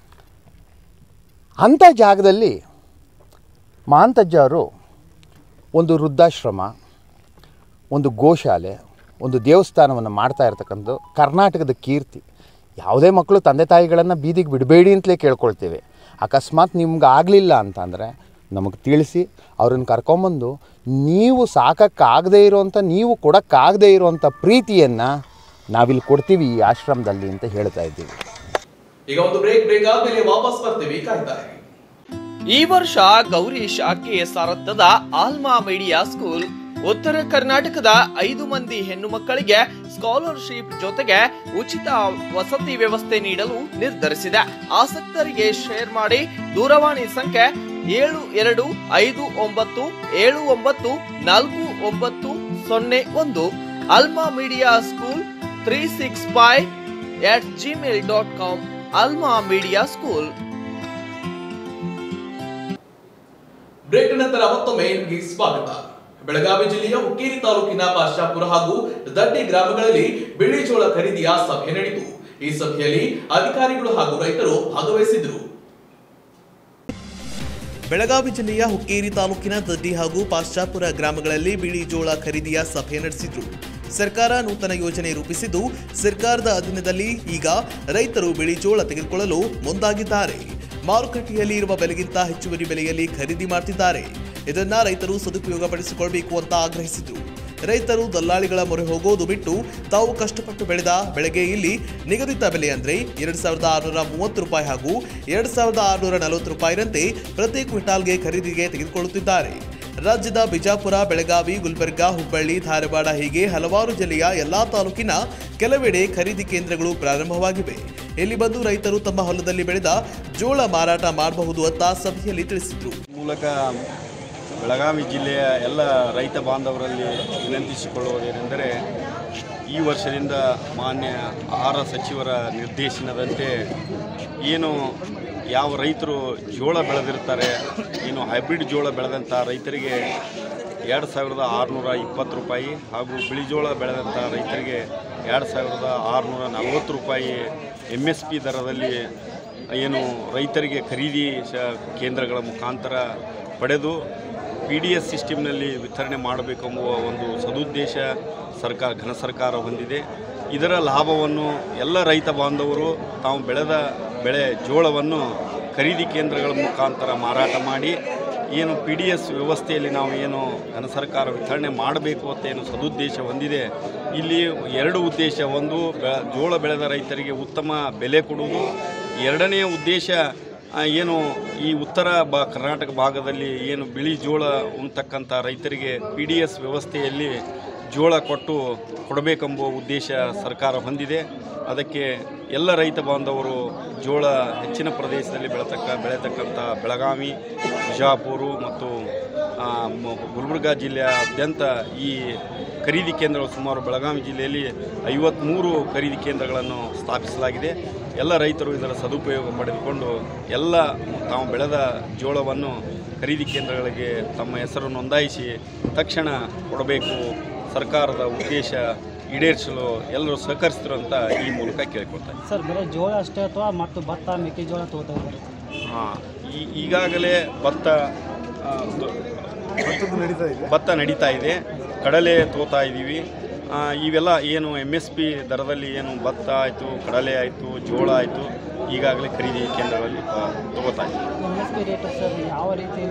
ಅಂಥ ಜಾಗದಲ್ಲಿ ಮಹಾಂತಜ್ಜ ಅವರು ಒಂದು ವೃದ್ಧಾಶ್ರಮ ಒಂದು ಗೋಶಾಲೆ ಒಂದು ದೇವಸ್ಥಾನವನ್ನು ಮಾಡ್ತಾ ಇರ್ತಕ್ಕಂಥದ್ದು ಕರ್ನಾಟಕದ ಕೀರ್ತಿ ಯಾವುದೇ ಮಕ್ಕಳು ತಂದೆ ತಾಯಿಗಳನ್ನು ಬೀದಿಗೆ ಬಿಡಬೇಡಿ ಅಂತಲೇ ಕೇಳ್ಕೊಳ್ತೇವೆ ಅಕಸ್ಮಾತ್ ನಿಮ್ಗೆ ಆಗಲಿಲ್ಲ ಅಂತಂದರೆ ನಮಗೆ ತಿಳಿಸಿ ಅವ್ರನ್ನ ಕರ್ಕೊಂಬಂದು ನೀವು ಸಾಕಕ್ಕಾಗದೇ ಇರೋವಂಥ ನೀವು ಕೊಡೋಕ್ಕಾಗದೇ ಇರೋವಂಥ ಪ್ರೀತಿಯನ್ನು ನಾವಿಲ್ಲಿ ಕೊಡ್ತೀವಿ ಈ ಆಶ್ರಮದಲ್ಲಿ ಅಂತ ಹೇಳ್ತಾ ಇದ್ದೀವಿ ಈಗ ಒಂದು ಬ್ರೇಕ್ ಬ್ರೇಕ್ ಆದ್ಮೇಲೆ ವಾಪಸ್ ಬರ್ತೀವಿ ಕಾಯ್ತಾ ಇರಿ. ಈ ವರ್ಷ ಗೌರೀಶ್ ಕೆಎಸ್ ಆರತ್ತದ ಆಲ್ಮಾ ಮೀಡಿಯಾ ಸ್ಕೂಲ್ ಉತ್ತರ ಕರ್ನಾಟಕದ ಐದು ಮಂದಿ ಹೆಣ್ಣು ಮಕ್ಕಳಿಗೆ ಸ್ಕಾಲರ್ಶಿಪ್ ಜೊತೆಗೆ ಉಚಿತ ವಸತಿ ವ್ಯವಸ್ಥೆ ನೀಡಲು ನಿರ್ಧರಿಸಿದೆ ಆಸಕ್ತರಿಗೆ ಶೇರ್ ಮಾಡಿ ದೂರವಾಣಿ ಸಂಖ್ಯೆ ಏಳು ಎರಡು ಐದು ಒಂಬತ್ತು ಏಳು ಒಂಬತ್ತು ನಾಲ್ಕು ಒಂಬತ್ತು ಸೊನ್ನೆ ಒಂದು Alma media school three six five at Gmail dot com Alma media school break ನಂತರ ಮತ್ತೊಮ್ಮೆ ನಿಮಗೆ ಸ್ವಾಗತ ಬೆಳಗಾವಿ ಜಿಲ್ಲೆಯ ಹುಕ್ಕೇರಿ ತಾಲೂಕಿನ ಪಾಶಾಪುರ ಹಾಗೂ ದಡ್ಡಿ ಗ್ರಾಮಗಳಲ್ಲಿ ಬಿಳಿಜೋಳ ಖರೀದಿಯ ಸಭೆ ನಡೆಯಿತು ಈ ಸಭೆಯಲ್ಲಿ ಅಧಿಕಾರಿಗಳು ಹಾಗೂ ರೈತರು ಭಾಗವಹಿಸಿದ್ರು ಬೆಳಗಾವಿ ಜಿಲ್ಲೆಯ ಹುಕ್ಕೇರಿ ತಾಲೂಕಿನ ದಡ್ಡಿ ಹಾಗೂ ಪಾಶ್ಚಾಪುರ ಗ್ರಾಮಗಳಲ್ಲಿ ಬಿಳಿ ಜೋಳ ಖರೀದಿಯ ಸಭೆ ನಡೆಸಿದ್ರು ಸರ್ಕಾರ ನೂತನ ಯೋಜನೆ ರೂಪಿಸಿದ್ದು ಸರ್ಕಾರದ ಅಧೀನದಲ್ಲಿ ಈಗ ರೈತರು ಬಿಳಿ ಜೋಳ ತೆಗೆದುಕೊಳ್ಳಲು ಮುಂದಾಗಿದ್ದಾರೆ ಮಾರುಕಟ್ಟೆಯಲ್ಲಿ ಇರುವ ಬೆಲೆಗಿಂತ ಹೆಚ್ಚುವರಿ ಬೆಲೆಯಲ್ಲಿ ಖರೀದಿ ಮಾಡ್ತಿದ್ದಾರೆ ಇದನ್ನ ರೈತರು ಸದುಪಯೋಗಪಡಿಸಿಕೊಳ್ಬೇಕು ಅಂತ ಆಗ್ರಹಿಸಿದ್ರು ರೈತರು ದಲ್ಲಾಳಿಗಳ ಮೊರೆ ಹೋಗೋದು ಬಿಟ್ಟು ತಾವು ಕಷ್ಟಪಟ್ಟು ಬೆಳೆದ ಬೆಳೆಗೆ ಇಲ್ಲಿ ನಿಗದಿತ ಬೆಲೆ ಅಂದ್ರೆ ಎರಡ್ ಸಾವಿರದ ಆರುನೂರ ಮೂವತ್ತು ರೂಪಾಯಿ ಹಾಗೂ ಎರಡ್ ಸಾವಿರದ ಆರುನೂರ ನಲವತ್ತು ರೂಪಾಯಿನಂತೆ ಪ್ರತಿ ಕ್ವಿಂಟಾಲ್ಗೆ ಖರೀದಿಗೆ ತೆಗೆದುಕೊಳ್ಳುತ್ತಿದ್ದಾರೆ ರಾಜ್ಯದ ಬಿಜಾಪುರ ಬೆಳಗಾವಿ ಗುಲ್ಬರ್ಗಾ ಹುಬ್ಬಳ್ಳಿ ಧಾರವಾಡ ಹೀಗೆ ಹಲವಾರು ಜಿಲ್ಲೆಯ ಎಲ್ಲಾ ತಾಲೂಕಿನ ಕೆಲವೆಡೆ ಖರೀದಿ ಕೇಂದ್ರಗಳು ಪ್ರಾರಂಭವಾಗಿವೆ ಇಲ್ಲಿ ಬಂದು ರೈತರು ತಮ್ಮ ಹೊಲದಲ್ಲಿ ಬೆಳೆದ ಜೋಳ ಮಾರಾಟ ಮಾಡಬಹುದು ಅಂತ ಸಭೆಯಲ್ಲಿ ತಿಳಿಸಿದ್ರು ಮೂಲಕ ಬೆಳಗಾವಿ ಜಿಲ್ಲೆಯ ಎಲ್ಲ ರೈತ ಬಾಂಧವರಲ್ಲಿ ವಿನಂತಿಸಿಕೊಳ್ಳುವುದೇನೆಂದರೆ ಈ ವರ್ಷದಿಂದ ಮಾನ್ಯ ಆಹಾರ ಸಚಿವರ ನಿರ್ದೇಶನದಂತೆ ಏನು ಯಾವ ರೈತರು ಜೋಳ ಬೆಳೆದಿರ್ತಾರೆ ಏನು ಹೈಬ್ರಿಡ್ ಜೋಳ ಬೆಳೆದಂಥ ರೈತರಿಗೆ ಎರಡು ಸಾವಿರದ ಆರುನೂರ ಇಪ್ಪತ್ತು ರೂಪಾಯಿ ಹಾಗೂ ಬಿಳಿ ಜೋಳ ಬೆಳೆದಂಥ ರೈತರಿಗೆ ಎರಡು ಸಾವಿರದ ಆರುನೂರ ನಲವತ್ತು ರೂಪಾಯಿ ಎಮ್ ಎಸ್ ಪಿ ದರದಲ್ಲಿ ಏನು ರೈತರಿಗೆ ಖರೀದಿ ಶ- ಕೇಂದ್ರಗಳ ಮುಖಾಂತರ ಪಡೆದು ಪಿ ಡಿ ಎಸ್ ಸಿಸ್ಟಮ್ನಲ್ಲಿ ವಿತರಣೆ ಮಾಡಬೇಕೆಂಬುವ ಒಂದು ಸದುದ್ದೇಶ ಸರ್ಕಾರ ಘನ ಸರ್ಕಾರ ಹೊಂದಿದೆ ಇದರ ಲಾಭವನ್ನು ಎಲ್ಲ ರೈತ ಬಾಂಧವರು ತಾವು ಬೆಳೆದ ಬೆಳೆ ಜೋಳವನ್ನು ಖರೀದಿ ಕೇಂದ್ರಗಳ ಮುಖಾಂತರ ಮಾರಾಟ ಮಾಡಿ ಏನು ಪಿ ಡಿ ಎಸ್ ವ್ಯವಸ್ಥೆಯಲ್ಲಿ ನಾವು ಏನು ಘನ ಸರ್ಕಾರ ವಿತರಣೆ ಮಾಡಬೇಕು ಅಂತ ಏನು ಸದುದ್ದೇಶ ಹೊಂದಿದೆ ಇಲ್ಲಿ ಎರಡು ಉದ್ದೇಶ ಒಂದು ಬೆ ಜೋಳ ಬೆಳೆದ ರೈತರಿಗೆ ಉತ್ತಮ ಬೆಲೆ ಕೊಡುವುದು ಎರಡನೆಯ ಉದ್ದೇಶ ಆ, ಏನು ಈ ಉತ್ತರ ಬಾ ಕರ್ನಾಟಕ ಭಾಗದಲ್ಲಿ ಏನು ಬಿಳಿ ಜೋಳ ಉಣ್ತಕ್ಕಂಥ ರೈತರಿಗೆ ಪಿ ಡಿ ಎಸ್ ವ್ಯವಸ್ಥೆಯಲ್ಲಿ ಜೋಳ ಕೊಟ್ಟು ಕೊಡಬೇಕೆಂಬ ಉದ್ದೇಶ ಸರ್ಕಾರ ಹೊಂದಿದೆ ಅದಕ್ಕೆ ಎಲ್ಲ ರೈತ ಬಾಂಧವರು ಜೋಳ ಹೆಚ್ಚಿನ ಪ್ರದೇಶದಲ್ಲಿ ಬೆಳೆತಕ್ಕ ಬೆಳೆತಕ್ಕಂಥ ಬೆಳಗಾವಿ ಬಿಜಾಪುರ ಮತ್ತು ಆ, ಮ- ಗುಲ್ಬರ್ಗಾ ಜಿಲ್ಲೆಯಾದ್ಯಂತ ಈ ಖರೀದಿ ಕೇಂದ್ರಗಳು ಸುಮಾರು ಬೆಳಗಾವಿ ಜಿಲ್ಲೆಯಲ್ಲಿ ಐವತ್ತ್ಮೂರು ಖರೀದಿ ಕೇಂದ್ರಗಳನ್ನು ಸ್ಥಾಪಿಸಲಾಗಿದೆ ಎಲ್ಲ ರೈತರು ಇದರ ಸದುಪಯೋಗ ಪಡೆದುಕೊಂಡು ಎಲ್ಲ ತಾವು ಬೆಳೆದ ಜೋಳವನ್ನು ಖರೀದಿ ಕೇಂದ್ರಗಳಿಗೆ ತಮ್ಮ ಹೆಸರು ನೋಂದಾಯಿಸಿ ತಕ್ಷಣ ಕೊಡಬೇಕು ಸರ್ಕಾರದ ಉದ್ದೇಶ ಈಡೇರಿಸಲು ಎಲ್ಲರೂ ಸಹಕರಿಸಿದ್ರು ಅಂತ ಈ ಮೂಲಕ ಕೇಳ್ಕೊಳ್ತಾರೆ ಸರ್ ಬರೀ ಜೋಳ ಅಷ್ಟೇ ಅಥವಾ ಮತ್ತು ಭತ್ತ ಮೆಕ್ಕೆಜೋಳ ತಗೋತಾ ಇದ್ದಾರೆ ಹಾಂ ಈ ಈಗಾಗಲೇ ಭತ್ತ ಆ, ದ- ಭತ್ತ ನಡೀತಾ ಇದೆ ಕಡಲೆ ತೋತಾ ಇದ್ದೀವಿ ಆ, ಇವೆಲ್ಲ ಏನು ಎಮ್ ಎಸ್ ಪಿ ದರದಲ್ಲಿ ಏನು ಭತ್ತ ಆಯಿತು ಕಡಲೆ ಆಯಿತು ಜೋಳ ಆಯಿತು ಈಗಾಗಲೇ ಖರೀದಿ ಕೇಂದ್ರಗಳಲ್ಲಿ ಆ, ತಗೋತಾ ಇದ್ದೀವಿ M S P rate sir ಯಾವ ರೀತಿ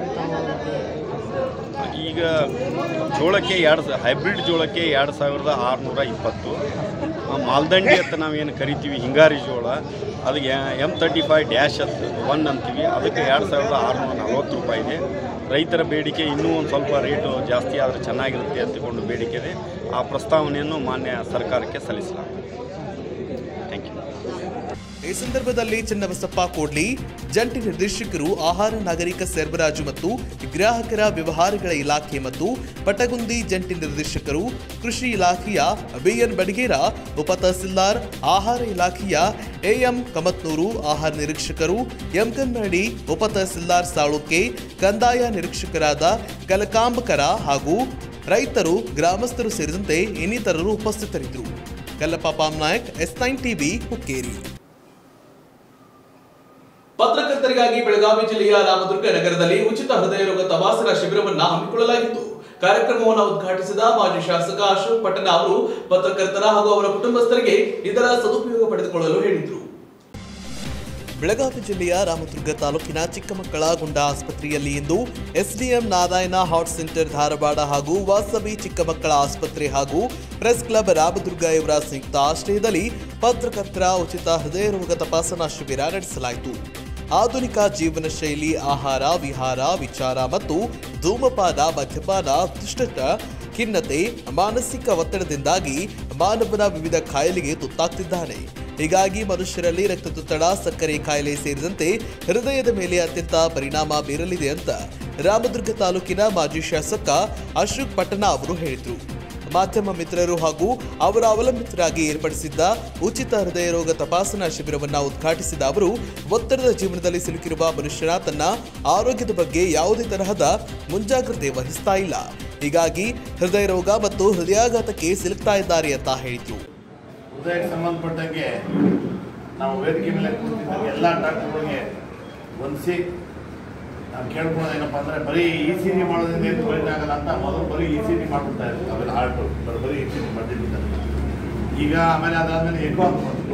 ತಾವು ಈಗ ಜೋಳಕ್ಕೆ ಎರಡು ಸ ಹೈಬ್ರಿಡ್ ಜೋಳಕ್ಕೆ ಎರಡು ಸಾವಿರದ ಆರುನೂರ ಇಪ್ಪತ್ತು ಆ, ಮಾಲ್ದಂಡಿ ಅಂತ ನಾವೇನು ಕರಿತೀವಿ ಹಿಂಗಾರಿ ಜೋಳ ಅದಕ್ಕೆ ಎಮ್ ತರ್ಟಿ ಫೈವ್ ಡ್ಯಾಶ್ ಅಂತ ಒನ್ ಅಂತೀವಿ ಅದಕ್ಕೆ ಎರಡು ಸಾವಿರದ ಆರುನೂರ ನಲ್ವತ್ತು ರೂಪಾಯಿ ಇದೆ ರೈತರ ಬೇಡಿಕೆ ಇನ್ನೂ ಒಂದು ಸ್ವಲ್ಪ ರೇಟು ಜಾಸ್ತಿ ಆದರೆ ಚೆನ್ನಾಗಿರುತ್ತೆ ಅಂತಿಕೊಂಡು ಬೇಡಿಕೆ ಇದೆ ಆ ಪ್ರಸ್ತಾವನೆಯನ್ನು ಮಾನ್ಯ ಸರ್ಕಾರಕ್ಕೆ ಸಲ್ಲಿಸಲಾಗುತ್ತೆ ಥ್ಯಾಂಕ್ ಯು ಈ ಸಂದರ್ಭದಲ್ಲಿ ಚನ್ನಬಸಪ್ಪ ಕೋಡ್ಲಿ ಜಂಟಿ ನಿರ್ದೇಶಕರು ಆಹಾರ ನಾಗರಿಕ ಸರಬರಾಜು ಮತ್ತು ಗ್ರಾಹಕರ ವ್ಯವಹಾರಗಳ ಇಲಾಖೆ ಮತ್ತು ಪಟಗುಂದಿ ಜಂಟಿ ನಿರ್ದೇಶಕರು ಕೃಷಿ ಇಲಾಖೆಯ ಬಿಎನ್ ಬಡಿಗೇರ ಉಪ ತಹಸೀಲ್ದಾರ್ ಆಹಾರ ಇಲಾಖೆಯ ಎಎಂ ಕಮತ್ನೂರು ಆಹಾರ ನಿರೀಕ್ಷಕರು ಎಂ ಕನ್ನಡಿ ಉಪ ತಹಸೀಲ್ದಾರ್ ಸಾಳುಕೆ ಕಂದಾಯ ನಿರೀಕ್ಷಕರಾದ ಕಲಕಾಂಬಕರ ಹಾಗೂ ರೈತರು ಗ್ರಾಮಸ್ಥರು ಸೇರಿದಂತೆ ಇನ್ನಿತರರು ಉಪಸ್ಥಿತರಿದ್ದರು Kallappa Pamnayak S nine TV Hukkeri ಪತ್ರಕರ್ತರಿಗಾಗಿ ಬೆಳಗಾವಿ ಜಿಲ್ಲೆಯ ರಾಮದುರ್ಗ ನಗರದಲ್ಲಿ ಉಚಿತ ಹೃದಯ ರೋಗ ತಪಾಸಣಾ ಶಿಬಿರವನ್ನ ಹಮ್ಮಿಕೊಳ್ಳಲಾಗಿತ್ತು ಕಾರ್ಯಕ್ರಮವನ್ನು ಉದ್ಘಾಟಿಸಿದ ಮಾಜಿ ಶಾಸಕ ಅಶೋಕ್ ಪಟ್ಟಣ ಅವರು ಪತ್ರಕರ್ತರ ಹಾಗೂ ಅವರ ಕುಟುಂಬಸ್ಥರಿಗೆ ಇದರ ಸದುಪಯೋಗ ಪಡೆದುಕೊಳ್ಳಲು ಹೇಳಿದರು ಬೆಳಗಾವಿ ಜಿಲ್ಲೆಯ ರಾಮದುರ್ಗ ತಾಲೂಕಿನ ಚಿಕ್ಕಮಕ್ಕಳ ಗುಂಡ ಆಸ್ಪತ್ರೆಯಲ್ಲಿ ಇಂದು SDM Narayana heart centre Dharwad ಹಾಗೂ ವಾಸವಿ ಚಿಕ್ಕಮಕ್ಕಳ ಆಸ್ಪತ್ರೆ ಹಾಗೂ ಪ್ರೆಸ್ ಕ್ಲಬ್ ರಾಮದುರ್ಗ ಇವರ ಸಂಯುಕ್ತ ಆಶ್ರಯದಲ್ಲಿ ಪತ್ರಕರ್ತರ ಉಚಿತ ಹೃದಯ ರೋಗ ತಪಾಸಣಾ ಶಿಬಿರ ನಡೆಸಲಾಯಿತು ಆಧುನಿಕ ಜೀವನ ಶೈಲಿ ಆಹಾರ ವಿಹಾರ ವಿಚಾರ ಮತ್ತು ಧೂಮಪಾನ ಮದ್ಯಪಾನ ದುಷ್ಟಟ ಖಿನ್ನತೆ ಮಾನಸಿಕ ಒತ್ತಡದಿಂದಾಗಿ ಮಾನವನ ವಿವಿಧ ಕಾಯಿಲೆಗೆ ತುತ್ತಾಗ್ತಿದ್ದಾನೆ ಹೀಗಾಗಿ ಮನುಷ್ಯರಲ್ಲಿ ರಕ್ತದೊತ್ತಡ ಸಕ್ಕರೆ ಕಾಯಿಲೆ ಸೇರಿದಂತೆ ಹೃದಯದ ಮೇಲೆ ಅತ್ಯಂತ ಪರಿಣಾಮ ಬೀರಲಿದೆ ಅಂತ ರಾಮದುರ್ಗ ತಾಲೂಕಿನ ಮಾಜಿ ಶಾಸಕ ಅಶೋಕ್ ಪಟ್ಟಣ ಅವರು ಹೇಳಿದರು ಮಾಧ್ಯಮ ಮಿತ್ರರು ಹಾಗೂ ಅವರ ಅವಲಂಬಿತರಾಗಿ ಏರ್ಪಡಿಸಿದ್ದ ಉಚಿತ ಹೃದಯ ರೋಗ ತಪಾಸಣಾ ಶಿಬಿರವನ್ನ ಉದ್ಘಾಟಿಸಿದ ಅವರು ಒತ್ತಡದ ಜೀವನದಲ್ಲಿ ಸಿಲುಕಿರುವ ಮನುಷ್ಯನ ತನ್ನ ಆರೋಗ್ಯದ ಬಗ್ಗೆ ಯಾವುದೇ ತರಹದ ಮುಂಜಾಗ್ರತೆ ವಹಿಸ್ತಾ ಇಲ್ಲ ಹೀಗಾಗಿ ಹೃದಯ ರೋಗ ಮತ್ತು ಹೃದಯಾಘಾತಕ್ಕೆ ಸಿಲುಕ್ತಾ ಇದ್ದಾರೆ ಅಂತ ಹೇಳಿದ್ರು ಹೃದಯಕ್ಕೆ ಸಂಬಂಧಪಟ್ಟಂಗೆ ನಾವು ವೇದಿಕೆ ಮೇಲೆ ಕೂತಿದ್ದಾಗ ಎಲ್ಲ ಡಾಕ್ಟರ್ಗಳಿಗೆ ಹೊಂದಿಸಿ ನಾವು ಕೇಳ್ಕೊಳ್ಳೋದು ಏನಪ್ಪ ಅಂದರೆ ಬರೀ ಇ ಸಿ ಜಿ ಮಾಡೋದ್ರಿಂದ ಏನು ಪ್ರಯೋಜನ ಆಗಲ್ಲ ಅಂತ ಮೊದಲು ಬರೀ ಇ ಸಿ ಜಿ ಮಾಡ್ಬಿಡ್ತಾ ಇರ್ತೀವಿ ಅವೆಲ್ಲ ಹಾರ್ಟು ಬರೀ ಇ ಸಿ ಜಿ ಮಾಡ್ತಿದ್ದಿಲ್ಲ ಈಗ ಆಮೇಲೆ ಅದಾದಮೇಲೆ ಎಕೋ ಅಂತ ಬಂತು